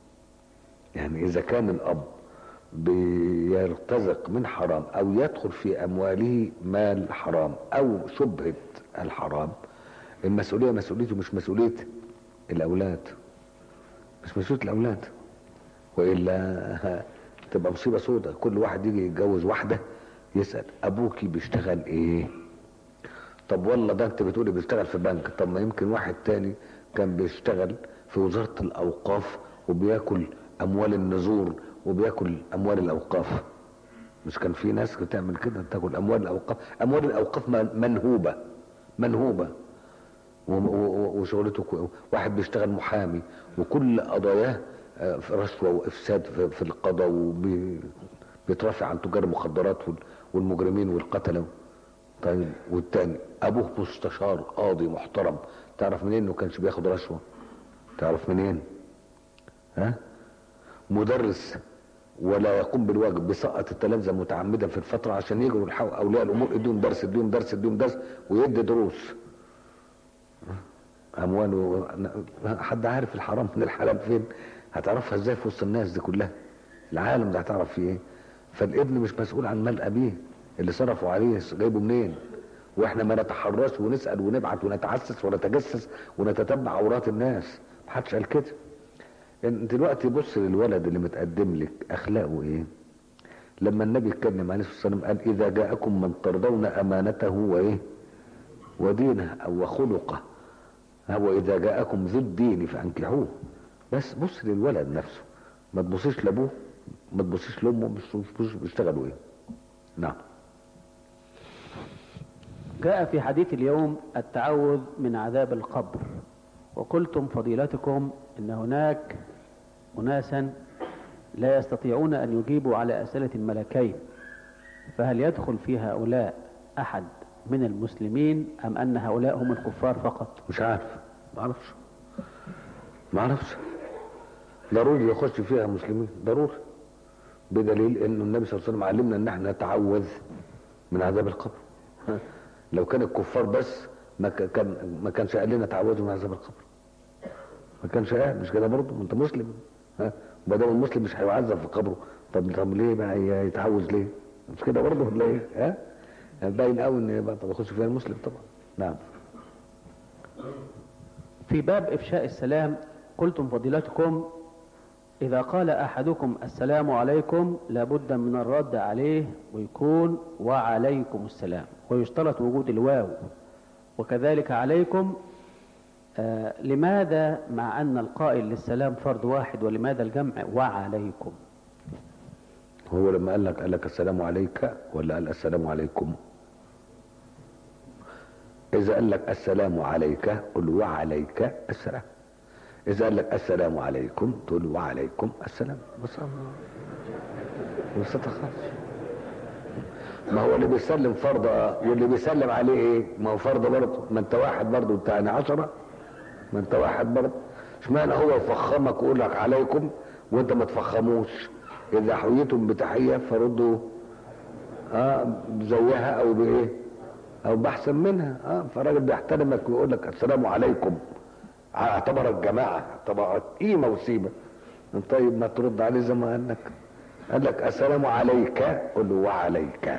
يعني اذا كان الاب بيرتزق من حرام او يدخل في امواله مال حرام او شبهة الحرام المسؤولية مسؤوليته مش مسؤولية الاولاد مش مسؤولية الاولاد والا تبقى مصيبة سودة كل واحد يجي يتجوز واحدة يسأل ابوكي بيشتغل ايه طب والله ده انت بتقولي بيشتغل في بنك طب ما يمكن واحد تاني كان بيشتغل في وزارة الاوقاف وبياكل اموال النذور وبياكل اموال الاوقاف مش كان في ناس بتعمل كده تاكل اموال الاوقاف اموال الاوقاف من- منهوبة منهوبة و- و- وشغلته كو- واحد بيشتغل محامي وكل قضاياه آه، في رشوة وافساد في- في القضاء وبيترافع عن تجار المخدرات وال- والمجرمين والقتلة طيب والتاني ابوه مستشار قاضي محترم تعرف منين انه كانش بياخد رشوة تعرف منين ها مدرس ولا يقوم بالواجب بيسقط التلامذه متعمدا في الفتره عشان يجروا يلحقوا اولياء الامور اديهم درس اديهم درس اديهم درس ويدي دروس اموال و... حد عارف الحرام من الحلال فين هتعرفها ازاي في وسط الناس دي كلها العالم ده هتعرف فيه ايه فالابن مش مسؤول عن مال ابيه اللي صرفوا عليه جايبه منين واحنا ما نتحرش ونسال ونبعت ونتعسس ونتجسس ونتتبع عورات الناس محدش قال كده انت دلوقتي بص للولد اللي متقدم لك اخلاقه ايه لما النبي اتكلم عليه الصلاه والسلام قال اذا جاءكم من ترضون امانته وايه ودينه او وخلقه هو اذا جاءكم ذو الدين فانكحوه بس بص للولد نفسه ما تبصيش لابوه ما تبصيش لامه مش مش بيشتغلوا ايه نعم جاء في حديث اليوم التعوذ من عذاب القبر وقلتم فضيلتكم ان هناك اناسا لا يستطيعون أن يجيبوا على أسئلة الملكين فهل يدخل في هؤلاء أحد من المسلمين أم أن هؤلاء هم الكفار فقط مش عارف ما اعرفش ما اعرفش ضروري يخش فيها مسلمين ضروري بدليل انه النبي صلى الله عليه وسلم علمنا ان احنا نتعوذ من عذاب القبر ها؟ لو كان الكفار بس ما ك- كان ما كانش قال لنا تعوذوا من عذاب القبر ما كانش قال مش كده برضه ما انت مسلم ها ما دام المسلم مش هيعذب في قبره طب طب ليه بقى يتعوذ ليه مش كده برضه ولا ايه ها باين قوي ان بقى طب يخش فيها المسلم طبعا نعم في باب إفشاء السلام قلتم فضيلتكم إذا قال أحدكم السلام عليكم لابد من الرد عليه ويكون وعليكم السلام ويشترط وجود الواو وكذلك عليكم آه لماذا مع أن القائل للسلام فرد واحد ولماذا الجمع وعليكم هو لما قال لك قال لك السلام عليك ولا قال السلام عليكم اذا قال لك السلام عليك قل وعليك السلام اذا قال لك السلام عليكم تقول وعليكم السلام بس بسيطة خالص ما هو اللي بيسلم فرض اه واللي بيسلم عليه ايه ما هو فرض برضه ما انت واحد برضه والتاني عشرة ما انت واحد برضه اشمعنى هو يفخمك ويقول لك عليكم وانت ما تفخموش اذا حييتم بتحية فردوا اه زيها او بايه او باحسن منها اه فالراجل بيحترمك ويقول لك السلام عليكم اعتبرك جماعة اعتبرك قيمة وسيمة طيب ما ترد عليه زي ما قال لك قال لك السلام عليك قل له وعليك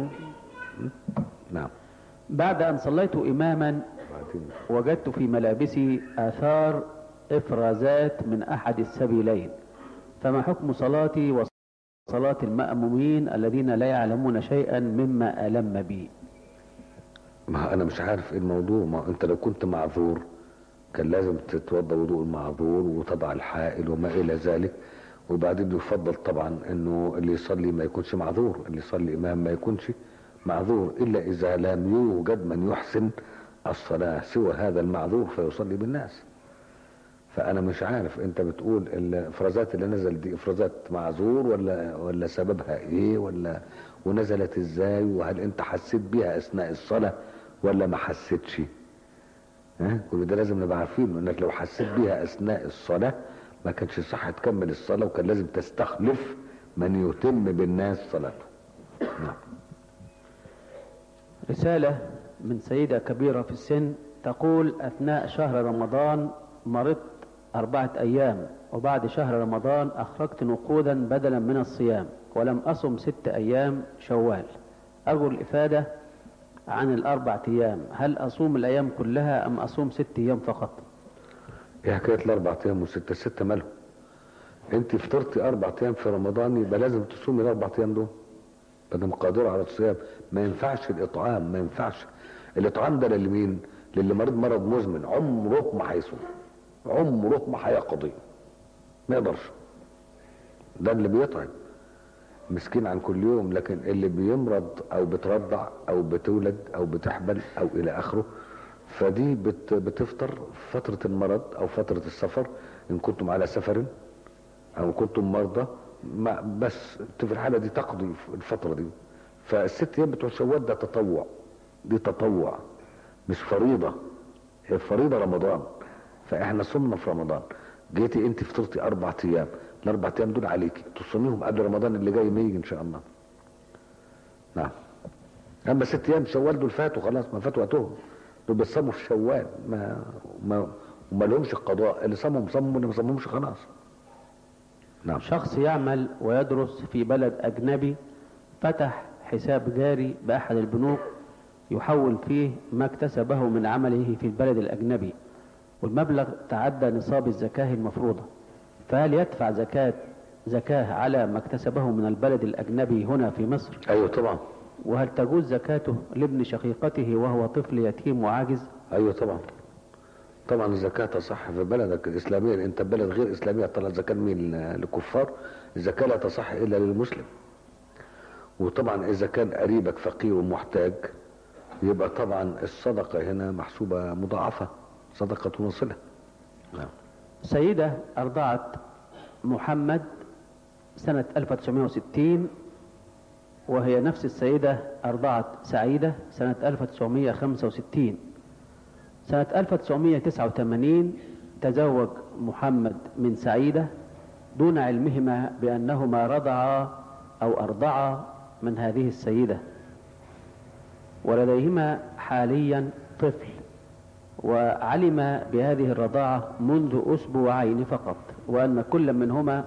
نعم بعد أن صليت إماما بعدين وجدت في ملابسي آثار إفرازات من أحد السبيلين فما حكم صلاتي وصلاة المأمومين الذين لا يعلمون شيئا مما ألم بي ما انا مش عارف ايه الموضوع ما انت لو كنت معذور كان لازم تتوضا وضوء المعذور وتضع الحائل وما الى ذلك وبعدين يفضل طبعا انه اللي يصلي ما يكونش معذور اللي يصلي امام ما يكونش معذور الا اذا لم يوجد من يحسن الصلاه سوى هذا المعذور فيصلي بالناس فانا مش عارف انت بتقول الافرازات اللي نزل دي افرازات معذور ولا ولا سببها ايه ولا ونزلت ازاي وهل انت حسيت بيها اثناء الصلاه ولا ما حسيتش ها كل ده لازم نبقى عارفين انك لو حسيت بيها اثناء الصلاه ما كانش صح تكمل الصلاه وكان لازم تستخلف من يتم بالناس صلاته نعم رسالة من سيدة كبيرة في السن تقول أثناء شهر رمضان مرضت أربعة أيام وبعد شهر رمضان أخرجت نقودا بدلا من الصيام ولم أصم ست أيام شوال أرجو الإفادة عن الأربع أيام هل أصوم الأيام كلها أم أصوم ست أيام فقط ايه حكايه الاربع ايام والسته السته مالهم انت فطرتي اربع ايام في رمضان يبقى لازم تصومي الاربع ايام دول بدل قادرة على الصيام ما ينفعش الاطعام ما ينفعش الاطعام ده لمين للي مريض مرض مزمن عمره ما هيصوم عمره ما هيقضي ما يقدرش ده اللي بيطعم مسكين عن كل يوم لكن اللي بيمرض او بترضع او بتولد او بتحبل او الى اخره فدي بت بتفطر فترة المرض او فترة السفر ان كنتم على سفر او كنتم مرضى ما بس في الحالة دي تقضي الفترة دي فالست ايام بتوع شوال ده تطوع دي تطوع مش فريضة هي فريضة رمضان فاحنا صمنا في رمضان جيتي انت فطرتي اربع ايام الاربع ايام دول عليكي تصوميهم قبل رمضان اللي جاي ما يجي ان شاء الله نعم اما ست ايام شوال دول فاتوا خلاص ما فاتوا وقتهم دول بيصوموا في شوال ما ما وما لهمش القضاء اللي صمهم صموا واللي ما صمهمش خلاص نعم شخص يعمل ويدرس في بلد أجنبي فتح حساب جاري بأحد البنوك يحول فيه ما اكتسبه من عمله في البلد الأجنبي والمبلغ تعدى نصاب الزكاة المفروضة فهل يدفع زكاة زكاة على ما اكتسبه من البلد الأجنبي هنا في مصر ايوه طبعا وهل تجوز زكاته لابن شقيقته وهو طفل يتيم وعاجز ايوه طبعا طبعا الزكاة تصح في بلدك الإسلامية أنت بلد غير إسلامية طلع زكاة مين للكفار الزكاة لا تصح إلا للمسلم وطبعا إذا كان قريبك فقير ومحتاج يبقى طبعا الصدقة هنا محسوبة مضاعفة صدقة وصلة نعم سيدة أرضعت محمد سنة 1960 وهي نفس السيدة أرضعت سعيدة سنة 1965 سنة 1989 تزوج محمد من سعيدة دون علمهما بأنهما رضعا أو أرضعا من هذه السيدة ولديهما حاليا طفل وعلم بهذه الرضاعة منذ أسبوعين فقط وأن كل منهما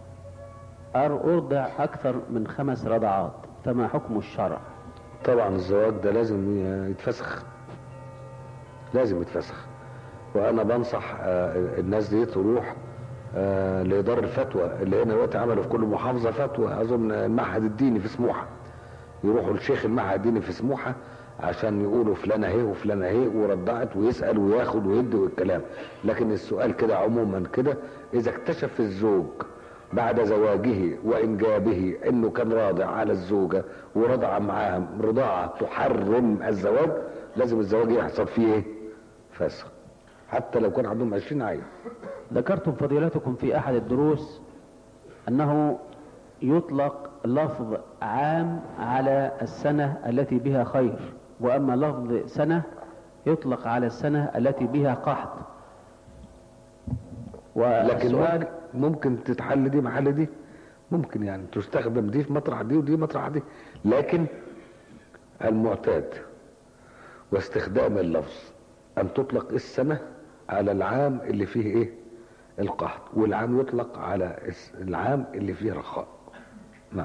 أرضع أكثر من خمس رضعات فما حكم الشرع طبعا الزواج ده لازم يتفسخ لازم يتفسخ وانا بنصح آه، الناس دي تروح آه، لدار الفتوى اللي هنا دلوقتي عملوا في كل محافظه فتوى اظن المعهد الديني في سموحه يروحوا لشيخ المعهد الديني في سموحه عشان يقولوا فلانه اهي وفلانه اهي ورضعت ويسال وياخد ويدي والكلام لكن السؤال كده عموما كده اذا اكتشف الزوج بعد زواجه وانجابه انه كان راضع على الزوجه ورضع معاها رضاعه تحرم الزواج لازم الزواج يحصل فيه ايه؟ فسخ حتى لو كان عندهم 20 عيل ذكرتم فضيلتكم في أحد الدروس أنه يطلق لفظ عام على السنة التي بها خير وأما لفظ سنة يطلق على السنة التي بها قحط لكن والسؤال ممكن, ممكن تتحل دي محل دي ممكن يعني تستخدم دي في مطرح دي ودي مطرح دي لكن المعتاد واستخدام اللفظ ان تطلق السنة على العام اللي فيه ايه القحط والعام يطلق على الس- العام اللي فيه رخاء نعم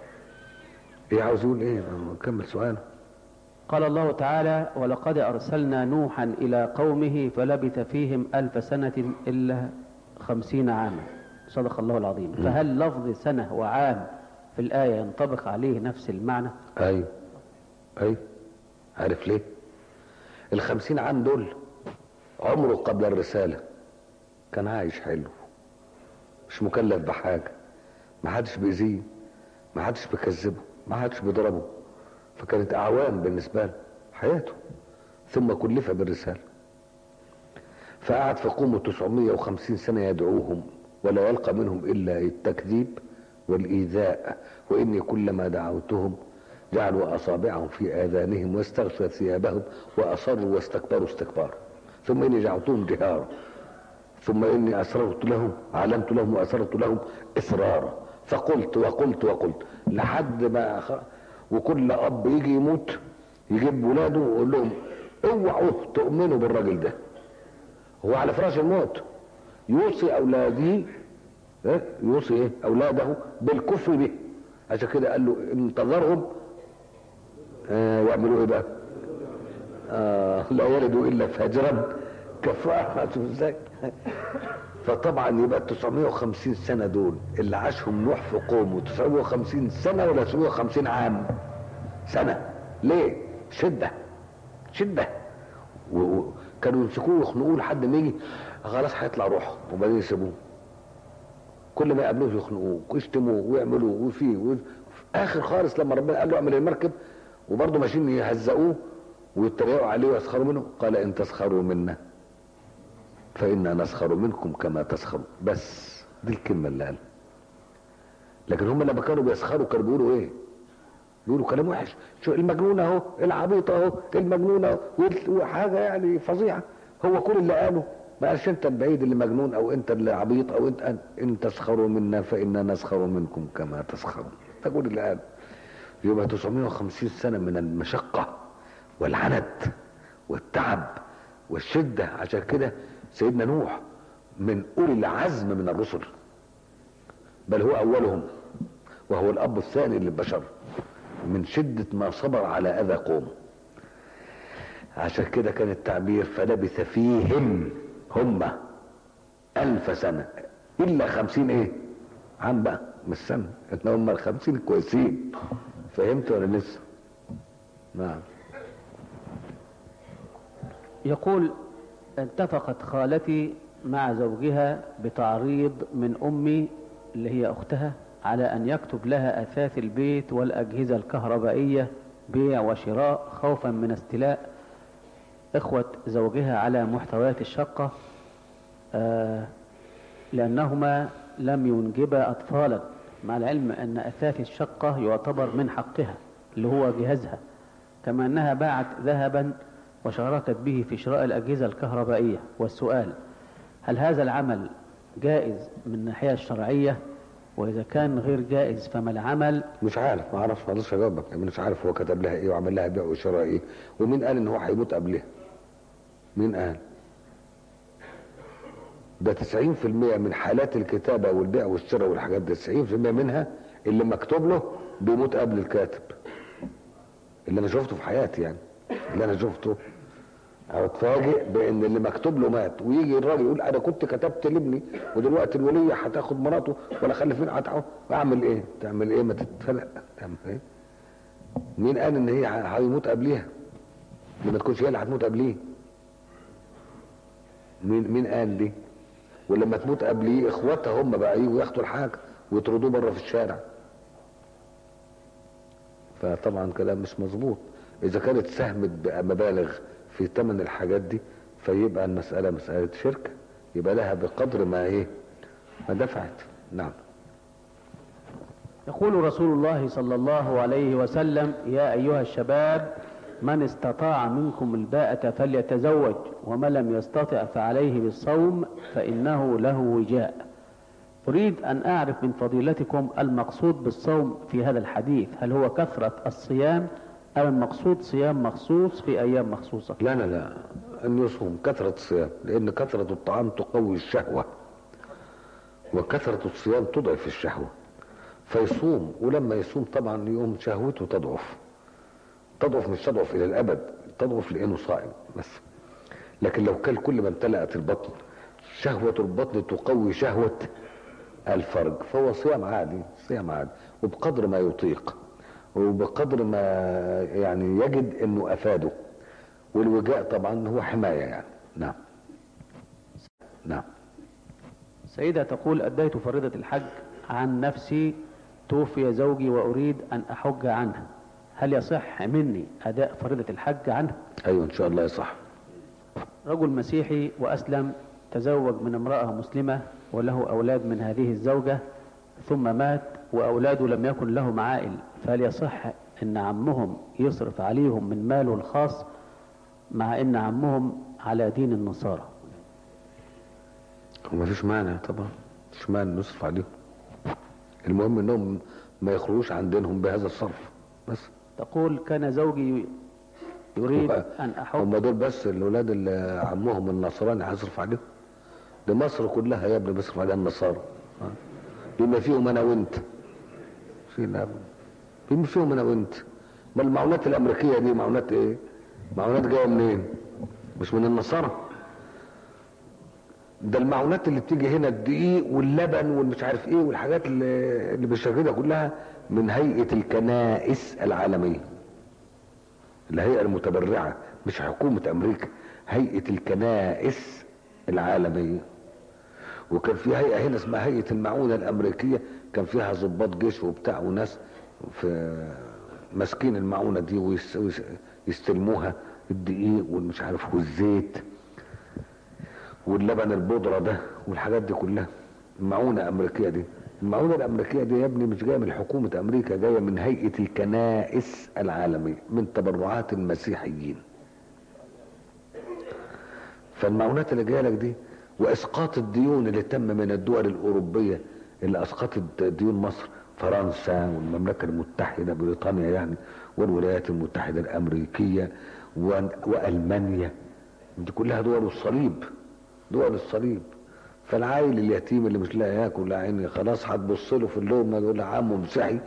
ايه عاوز يقول ايه نكمل سؤال قال الله تعالى ولقد أرسلنا نوحا إلى قومه فلبث فيهم ألف سنة إلا خمسين عاما صدق الله العظيم فهل لفظ سنة وعام في الآية ينطبق عليه نفس المعنى ايوه ايوه عارف ليه الخمسين عام دول عمره قبل الرسالة كان عايش حلو مش مكلف بحاجة ما حدش بيأذيه ما حدش بيكذبه ما حدش بيضربه فكانت أعوام بالنسبة له حياته ثم كلف بالرسالة فقعد في قومه 950 سنة يدعوهم ولا يلقى منهم إلا التكذيب والإيذاء وإني كلما دعوتهم جعلوا أصابعهم في آذانهم واستغشوا ثيابهم وأصروا واستكبروا استكبارا ثم إني جعلتهم جهارا ثم إني أسررت لهم علمت لهم وأسررت لهم إسرارا فقلت وقلت وقلت لحد ما أخ... وكل أب يجي يموت يجيب ولاده ويقول لهم اوعوا تؤمنوا بالراجل ده هو على فراش الموت يوصي اولاده إيه؟ يوصي ايه اولاده بالكفر به عشان كده قال له انتظرهم آه يعملوا ايه بقى آه لا يلدوا الا فاجرا كفاره شوف ازاي فطبعا يبقى 950 سنه دول اللي عاشهم نوح في قومه 950 سنه ولا 950 عام سنه ليه شده شده وكانوا يمسكوه يخنقوه لحد ما يجي خلاص هيطلع روحه وبعدين يسيبوه كل ما يقابلوه يخنقوه ويشتموه ويعملوه وفيه وفي اخر خالص لما ربنا قال له اعمل المركب وبرضه ماشيين يهزقوه ويتريقوا عليه ويسخروا منه قال ان تسخروا منا فانا نسخر منكم كما تسخروا بس دي الكلمه اللي قالها لكن هم لما كانوا بيسخروا كانوا بيقولوا ايه بيقولوا كلام وحش شو المجنون اهو العبيط اهو المجنون اهو وحاجه يعني فظيعه هو كل اللي قاله ما قالش انت البعيد اللي مجنون او انت اللي عبيط او انت ان تسخروا منا فانا نسخر منكم كما تسخرون ده كل اللي قاله يبقى 950 سنه من المشقه والعنت والتعب والشده عشان كده سيدنا نوح من اولي العزم من الرسل بل هو اولهم وهو الاب الثاني للبشر من شدة ما صبر على أذى قوم عشان كده كان التعبير فلبث فيهم هم ألف سنة إلا خمسين إيه عام بقى مش سنة إحنا هم الخمسين كويسين فهمت ولا لسه نعم يقول اتفقت خالتي مع زوجها بتعريض من أمي اللي هي أختها على أن يكتب لها أثاث البيت والأجهزة الكهربائية بيع وشراء خوفا من استيلاء إخوة زوجها على محتويات الشقة آه لأنهما لم ينجبا أطفالا مع العلم أن أثاث الشقة يعتبر من حقها اللي هو جهازها كما أنها باعت ذهبا وشاركت به في شراء الأجهزة الكهربائية والسؤال هل هذا العمل جائز من الناحية الشرعية وإذا كان غير جائز فما العمل مش عارف ما اعرفش ما اقدرش اجاوبك يعني مش عارف هو كتب لها ايه وعمل لها بيع وشراء ايه ومين قال ان هو هيموت قبلها مين قال ده 90% من حالات الكتابة والبيع والشراء والحاجات دي 90% منها اللي مكتوب له بيموت قبل الكاتب اللي انا شفته في حياتي يعني اللي انا شفته او اتفاجئ بان اللي مكتوب له مات ويجي الراجل يقول انا كنت كتبت لابني ودلوقتي الوليه هتاخد مراته ولا خلف مين هتعو اعمل ايه تعمل ايه ما تتفلق تعمل ايه مين قال ان هي هيموت قبليها دي ما تكونش هي اللي هتموت قبليه مين مين قال دي ولما تموت قبليه اخواتها هم بقى يجوا ياخدوا الحاجه ويطردوه بره في الشارع فطبعا كلام مش مظبوط اذا كانت ساهمت بمبالغ في ثمن الحاجات دي فيبقى المسألة مسألة شركة يبقى لها بقدر ما ايه ما دفعت نعم يقول رسول الله صلى الله عليه وسلم يا أيها الشباب من استطاع منكم الباءة فليتزوج ومن لم يستطع فعليه بالصوم فإنه له وجاء أريد أن أعرف من فضيلتكم المقصود بالصوم في هذا الحديث هل هو كثرة الصيام أم المقصود صيام مخصوص في أيام مخصوصة لا لا لا ان يصوم كثرة الصيام لان كثرة الطعام تقوي الشهوة وكثرة الصيام تضعف الشهوة فيصوم ولما يصوم طبعا يوم شهوته تضعف تضعف مش تضعف الى الابد تضعف لانه صائم بس لكن لو كل كل ما امتلأت البطن شهوة البطن تقوي شهوة الفرج فهو صيام عادي صيام عادي وبقدر ما يطيق وبقدر ما يعني يجد انه افاده والوجاء طبعا هو حماية يعني نعم نعم سيدة تقول أديت فريضة الحج عن نفسي توفي زوجي وأريد أن أحج عنه هل يصح مني أداء فريضة الحج عنه ايوه ان شاء الله يصح رجل مسيحي وأسلم تزوج من امرأة مسلمة وله أولاد من هذه الزوجة ثم مات وأولاده لم يكن لهم عائل فهل يصح أن عمهم يصرف عليهم من ماله الخاص مع أن عمهم على دين النصارى وما فيش مانع طبعا مش مانع نصرف عليهم المهم انهم ما يخرجوش عن دينهم بهذا الصرف بس تقول كان زوجي يريد أن أحج هم دول بس الاولاد اللي عمهم النصراني هيصرف عليهم ده مصر كلها يا ابني بيصرف عليها النصارى ها؟ بما فيهم انا وانت فينا بما فيهم انا وانت ما المعونات الامريكيه دي معونات ايه معونات جايه منين مش من النصارى ده المعونات اللي بتيجي هنا الدقيق واللبن والمش عارف ايه والحاجات اللي, اللي بالشكل كلها من هيئه الكنائس العالميه الهيئه المتبرعه مش حكومه امريكا هيئه الكنائس العالميه وكان في هيئه هنا اسمها هيئه المعونه الامريكيه كان فيها ضباط جيش وبتاع وناس في ماسكين المعونه دي ويس- ويس- يستلموها الدقيق والمش عارف والزيت واللبن البودره ده والحاجات دي كلها المعونه الامريكيه دي المعونه الامريكيه دي يا ابني مش جايه من حكومه امريكا جايه من هيئه الكنائس العالميه من تبرعات المسيحيين فالمعونات اللي جايه لك دي واسقاط الديون اللي تم من الدول الاوروبيه اللي اسقطت ديون مصر فرنسا والمملكه المتحده بريطانيا يعني والولايات المتحده الامريكيه و- والمانيا دي كلها دول الصليب دول الصليب فالعائل اليتيم اللي مش لاقي ياكل يا عيني خلاص هتبص له في اللقمه يقول له عمه مسيحي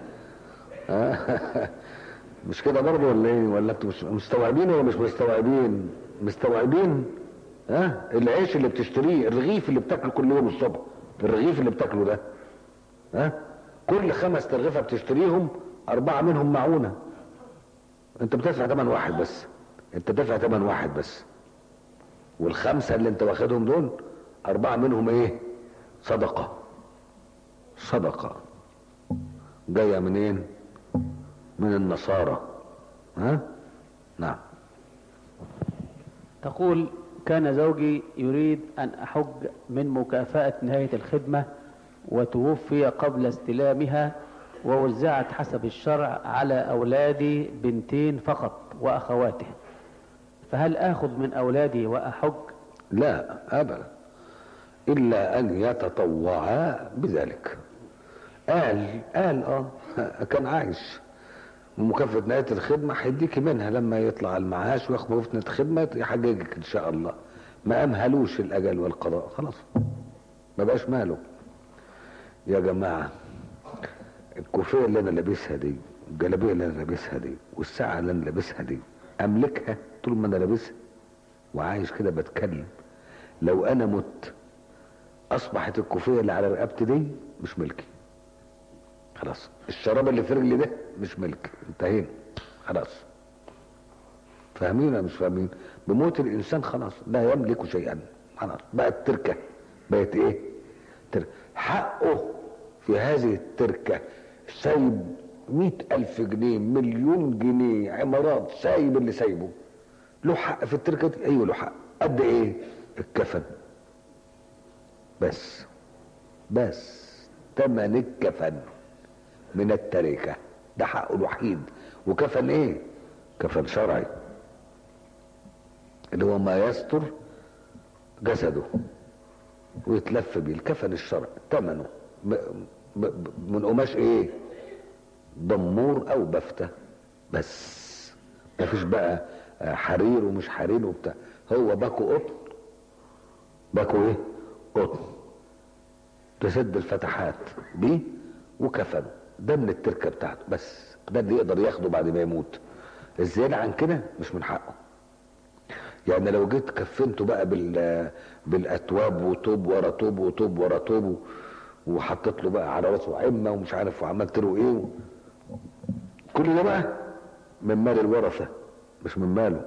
مش كده برضه ولا ايه ولا انتوا مش مستوعبين ولا مش مستوعبين مستوعبين ها العيش اللي بتشتريه الرغيف اللي بتاكله كل يوم الصبح الرغيف اللي بتاكله ده ها كل خمس ترغيفه بتشتريهم اربعه منهم معونه انت بتدفع ثمن واحد بس انت دافع ثمن واحد بس والخمسه اللي انت واخدهم دول اربعه منهم ايه صدقه صدقه جايه منين من النصارى ها نعم تقول كان زوجي يريد أن أحج من مكافأة نهاية الخدمة وتوفي قبل استلامها ووزعت حسب الشرع على أولادي بنتين فقط وأخواته فهل آخذ من أولادي وأحج لا ابدا الا ان يتطوعا بذلك قال قال اه كان عايش ومكافأة نهاية الخدمة هيديكي منها لما يطلع المعاش وياخد مكافأة نهاية الخدمة يحججك إن شاء الله ما أمهلوش الأجل والقضاء خلاص ما بقاش ماله يا جماعة الكوفية اللي أنا لابسها دي الجلابية اللي أنا لابسها دي والساعة اللي أنا لابسها دي أملكها طول ما أنا لابسها وعايش كده بتكلم لو أنا مت أصبحت الكوفية اللي على رقبتي دي مش ملكي خلاص الشراب اللي في رجلي ده مش ملك انتهينا خلاص فاهمين ولا مش فاهمين بموت الانسان خلاص لا يملك شيئا خلاص بقت تركه بقت ايه تركة. حقه في هذه التركه سايب مئة ألف جنيه مليون جنيه عمارات سايب اللي سايبه له حق في التركه دي ايوه له حق قد ايه الكفن بس بس تمن الكفن من التركة ده حقه الوحيد وكفن ايه كفن شرعي اللي هو ما يستر جسده ويتلف بيه الكفن الشرعي ثمنه م- م- من قماش ايه ضمور او بفتة بس مفيش بقى آه، حرير ومش حرير وبتاع هو باكو قطن باكو ايه قطن تسد الفتحات بيه وكفنه ده من التركه بتاعته بس ده اللي يقدر ياخده بعد ما يموت الزياده عن كده مش من حقه يعني لو جيت كفنته بقى بال بالاتواب وطوب ورا طوب وطوب ورا طوب وحطيت له بقى على راسه عمه ومش عارف وعملت له ايه و... كل ده بقى من مال الورثه مش من ماله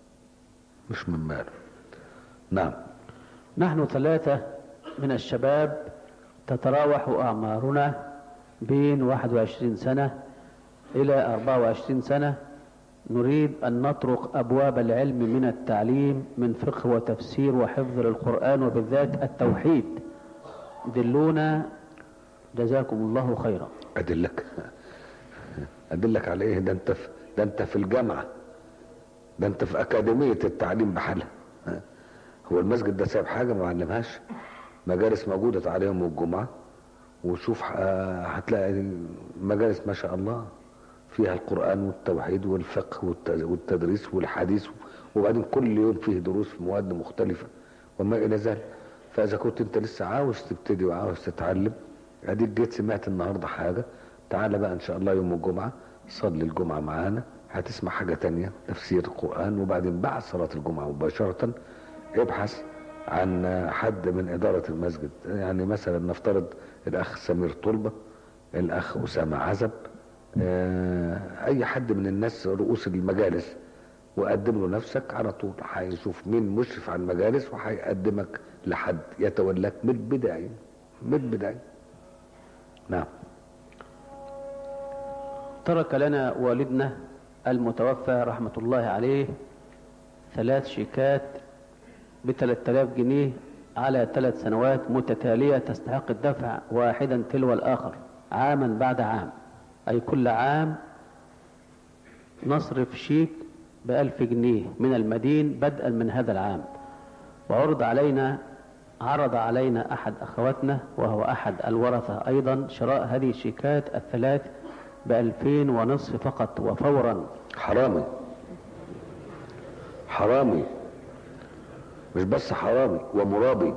مش من ماله نعم نحن ثلاثة من الشباب تتراوح أعمارنا بين 21 سنة إلى 24 سنة نريد أن نطرق أبواب العلم من التعليم من فقه وتفسير وحفظ للقرآن وبالذات التوحيد دلونا جزاكم الله خيرا ادلك ادلك على ايه ده انت في ده انت في الجامعه ده انت في اكاديميه التعليم بحالها ها؟ هو المسجد ده سايب حاجه ما علمهاش مجالس موجوده تعليم يوم الجمعه وشوف آه، هتلاقي مجالس ما شاء الله فيها القران والتوحيد والفقه والت- والتدريس والحديث وبعدين كل يوم فيه دروس في مواد مختلفه وما الى ذلك فاذا كنت انت لسه عاوز تبتدي وعاوز تتعلم اديك جيت سمعت النهارده حاجه تعالى بقى ان شاء الله يوم الجمعه صلي الجمعه معانا هتسمع حاجه تانية تفسير القران وبعدين بعد صلاه الجمعه مباشره ابحث عن حد من اداره المسجد يعني مثلا نفترض الاخ سمير طلبه الاخ اسامه عزب آه، اي حد من الناس رؤوس المجالس وقدم له نفسك على طول هيشوف مين مشرف على المجالس وهيقدمك لحد يتولاك من البدايه من البدايه نعم ترك لنا والدنا المتوفى رحمة الله عليه ثلاث شيكات بثلاث آلاف جنيه على ثلاث سنوات متتالية تستحق الدفع واحدا تلو الآخر عاما بعد عام أي كل عام نصرف شيك بألف جنيه من المدين بدءا من هذا العام وعرض علينا عرض علينا أحد أخواتنا وهو أحد الورثة أيضا شراء هذه الشيكات الثلاث بألفين ونصف فقط وفورا حرامي حرامي مش بس حرامي ومرابي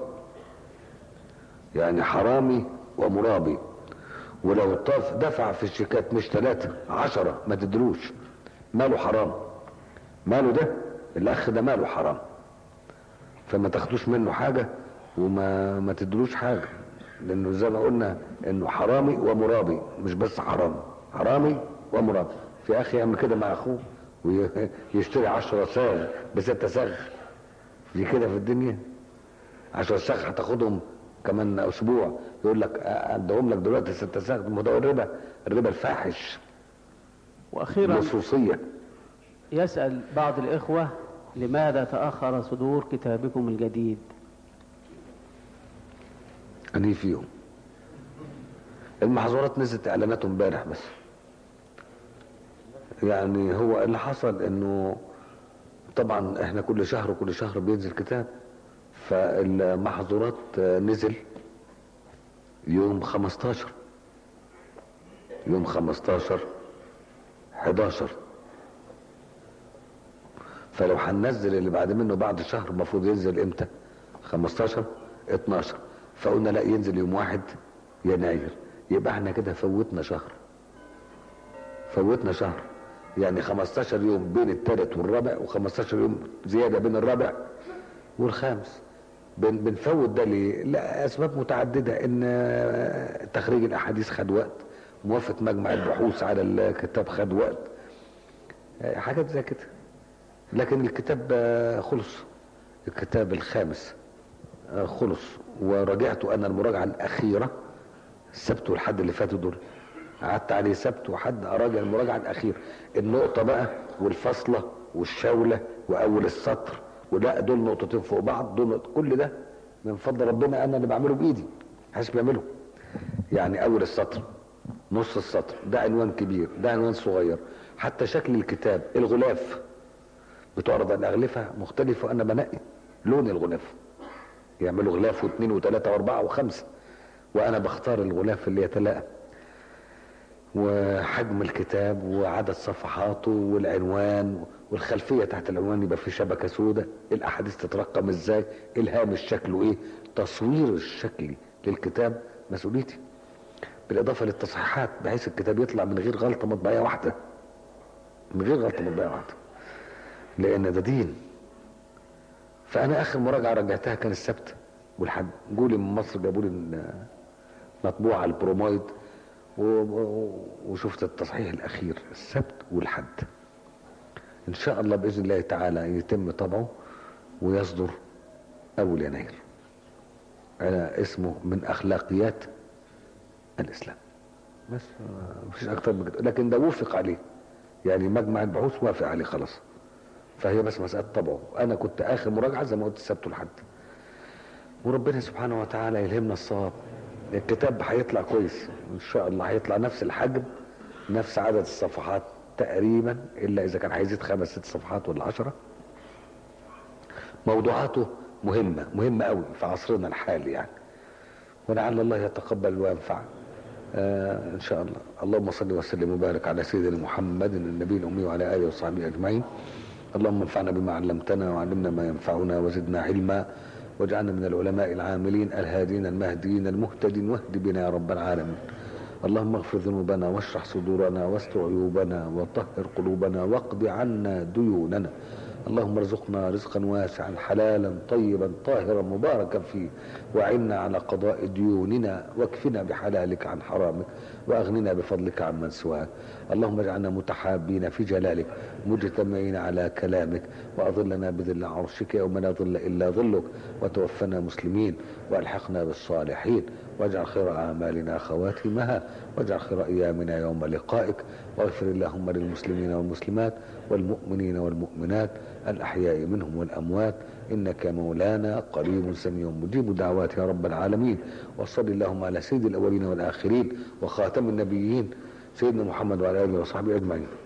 يعني حرامي ومرابي ولو طاف دفع في الشيكات مش ثلاثة عشرة ما تدروش ماله حرام ماله ده الاخ ده ماله حرام فما تاخدوش منه حاجة وما ما تدروش حاجة لانه زي ما قلنا انه حرامي ومرابي مش بس حرام حرامي ومرابي في اخ يعمل كده مع اخوه ويشتري عشرة ساغ بستة ساغ دي كده في الدنيا عشرة ساغ هتاخدهم كمان اسبوع يقول لك ادهم لك دلوقتي ستة ساغ ما ده الربا الربا الفاحش وأخيرا اللصوصية يسأل بعض الإخوة لماذا تأخر صدور كتابكم الجديد أنهي فيهم المحظورات نزلت اعلاناته امبارح بس يعني هو اللي حصل انه طبعا احنا كل شهر وكل شهر بينزل كتاب فالمحظورات نزل يوم 15 يوم 15 11 فلو هننزل اللي بعد منه بعد شهر المفروض ينزل امتى 15 12 فقلنا لا ينزل يوم واحد يناير يبقى احنا كده فوتنا شهر فوتنا شهر يعني 15 يوم بين الثالث والرابع و15 يوم زياده بين الرابع والخامس بن بنفوت ده ليه؟ لا اسباب متعدده ان تخريج الاحاديث خد وقت موافقه مجمع البحوث على الكتاب خد وقت حاجات زي كده لكن الكتاب خلص الكتاب الخامس خلص وراجعت انا المراجعه الاخيره السبت والحد اللي فاتوا دول قعدت عليه سبت وحد اراجع المراجعه الاخيره النقطه بقى والفصله والشوله واول السطر ولا دول نقطتين فوق بعض دول نقطة. كل ده من فضل ربنا انا اللي بعمله بايدي محدش بيعمله يعني اول السطر نص السطر ده عنوان كبير ده عنوان صغير حتى شكل الكتاب الغلاف بتعرض الاغلفه مختلفه وانا بنقي لون الغلاف يعملوا غلاف واثنين وثلاثه واربعه وخمسه وانا بختار الغلاف اللي يتلائم وحجم الكتاب وعدد صفحاته والعنوان والخلفيه تحت العنوان يبقى في شبكه سوداء الاحاديث تترقم ازاي الهامش شكله ايه تصوير الشكلي للكتاب مسؤوليتي بالاضافه للتصحيحات بحيث الكتاب يطلع من غير غلطه مطبعيه واحده من غير غلطه مطبعيه واحده لان ده دين فانا اخر مراجعه رجعتها كان السبت والحد جولي من مصر جابوا لي مطبوعه البرومايد وشفت التصحيح الاخير السبت والحد ان شاء الله باذن الله تعالى يتم طبعه ويصدر اول يناير على اسمه من اخلاقيات الاسلام بس مفيش اكتر من كده لكن ده وافق عليه يعني مجمع البحوث وافق عليه خلاص فهي بس مساله طبعه انا كنت اخر مراجعه زي ما قلت السبت والحد وربنا سبحانه وتعالى يلهمنا الصواب الكتاب هيطلع كويس ان شاء الله هيطلع نفس الحجم نفس عدد الصفحات تقريبا الا اذا كان هيزيد خمس ست صفحات ولا عشرة موضوعاته مهمة مهمة قوي في عصرنا الحالي يعني ولعل الله يتقبل وينفع آه ان شاء الله اللهم صل وسلم وبارك على سيدنا محمد النبي الامي وعلى اله وصحبه اجمعين اللهم انفعنا بما علمتنا وعلمنا ما ينفعنا وزدنا علما واجعلنا من العلماء العاملين الهادين المهديين المهتدين واهد بنا يا رب العالمين اللهم اغفر ذنوبنا واشرح صدورنا واستر عيوبنا وطهر قلوبنا واقض عنا ديوننا اللهم ارزقنا رزقا واسعا حلالا طيبا طاهرا مباركا فيه واعنا على قضاء ديوننا واكفنا بحلالك عن حرامك واغننا بفضلك عمن سواك اللهم اجعلنا متحابين في جلالك مجتمعين على كلامك واظلنا بذل عرشك يوم لا ظل الا ظلك وتوفنا مسلمين والحقنا بالصالحين واجعل خير اعمالنا خواتمها واجعل خير ايامنا يوم لقائك واغفر اللهم للمسلمين والمسلمات والمؤمنين والمؤمنات الاحياء منهم والاموات انك مولانا قريب سميع مجيب دعوات يا رب العالمين وصل اللهم على سيد الاولين والاخرين وخاتم النبيين سيدنا محمد وعلى اله وصحبه اجمعين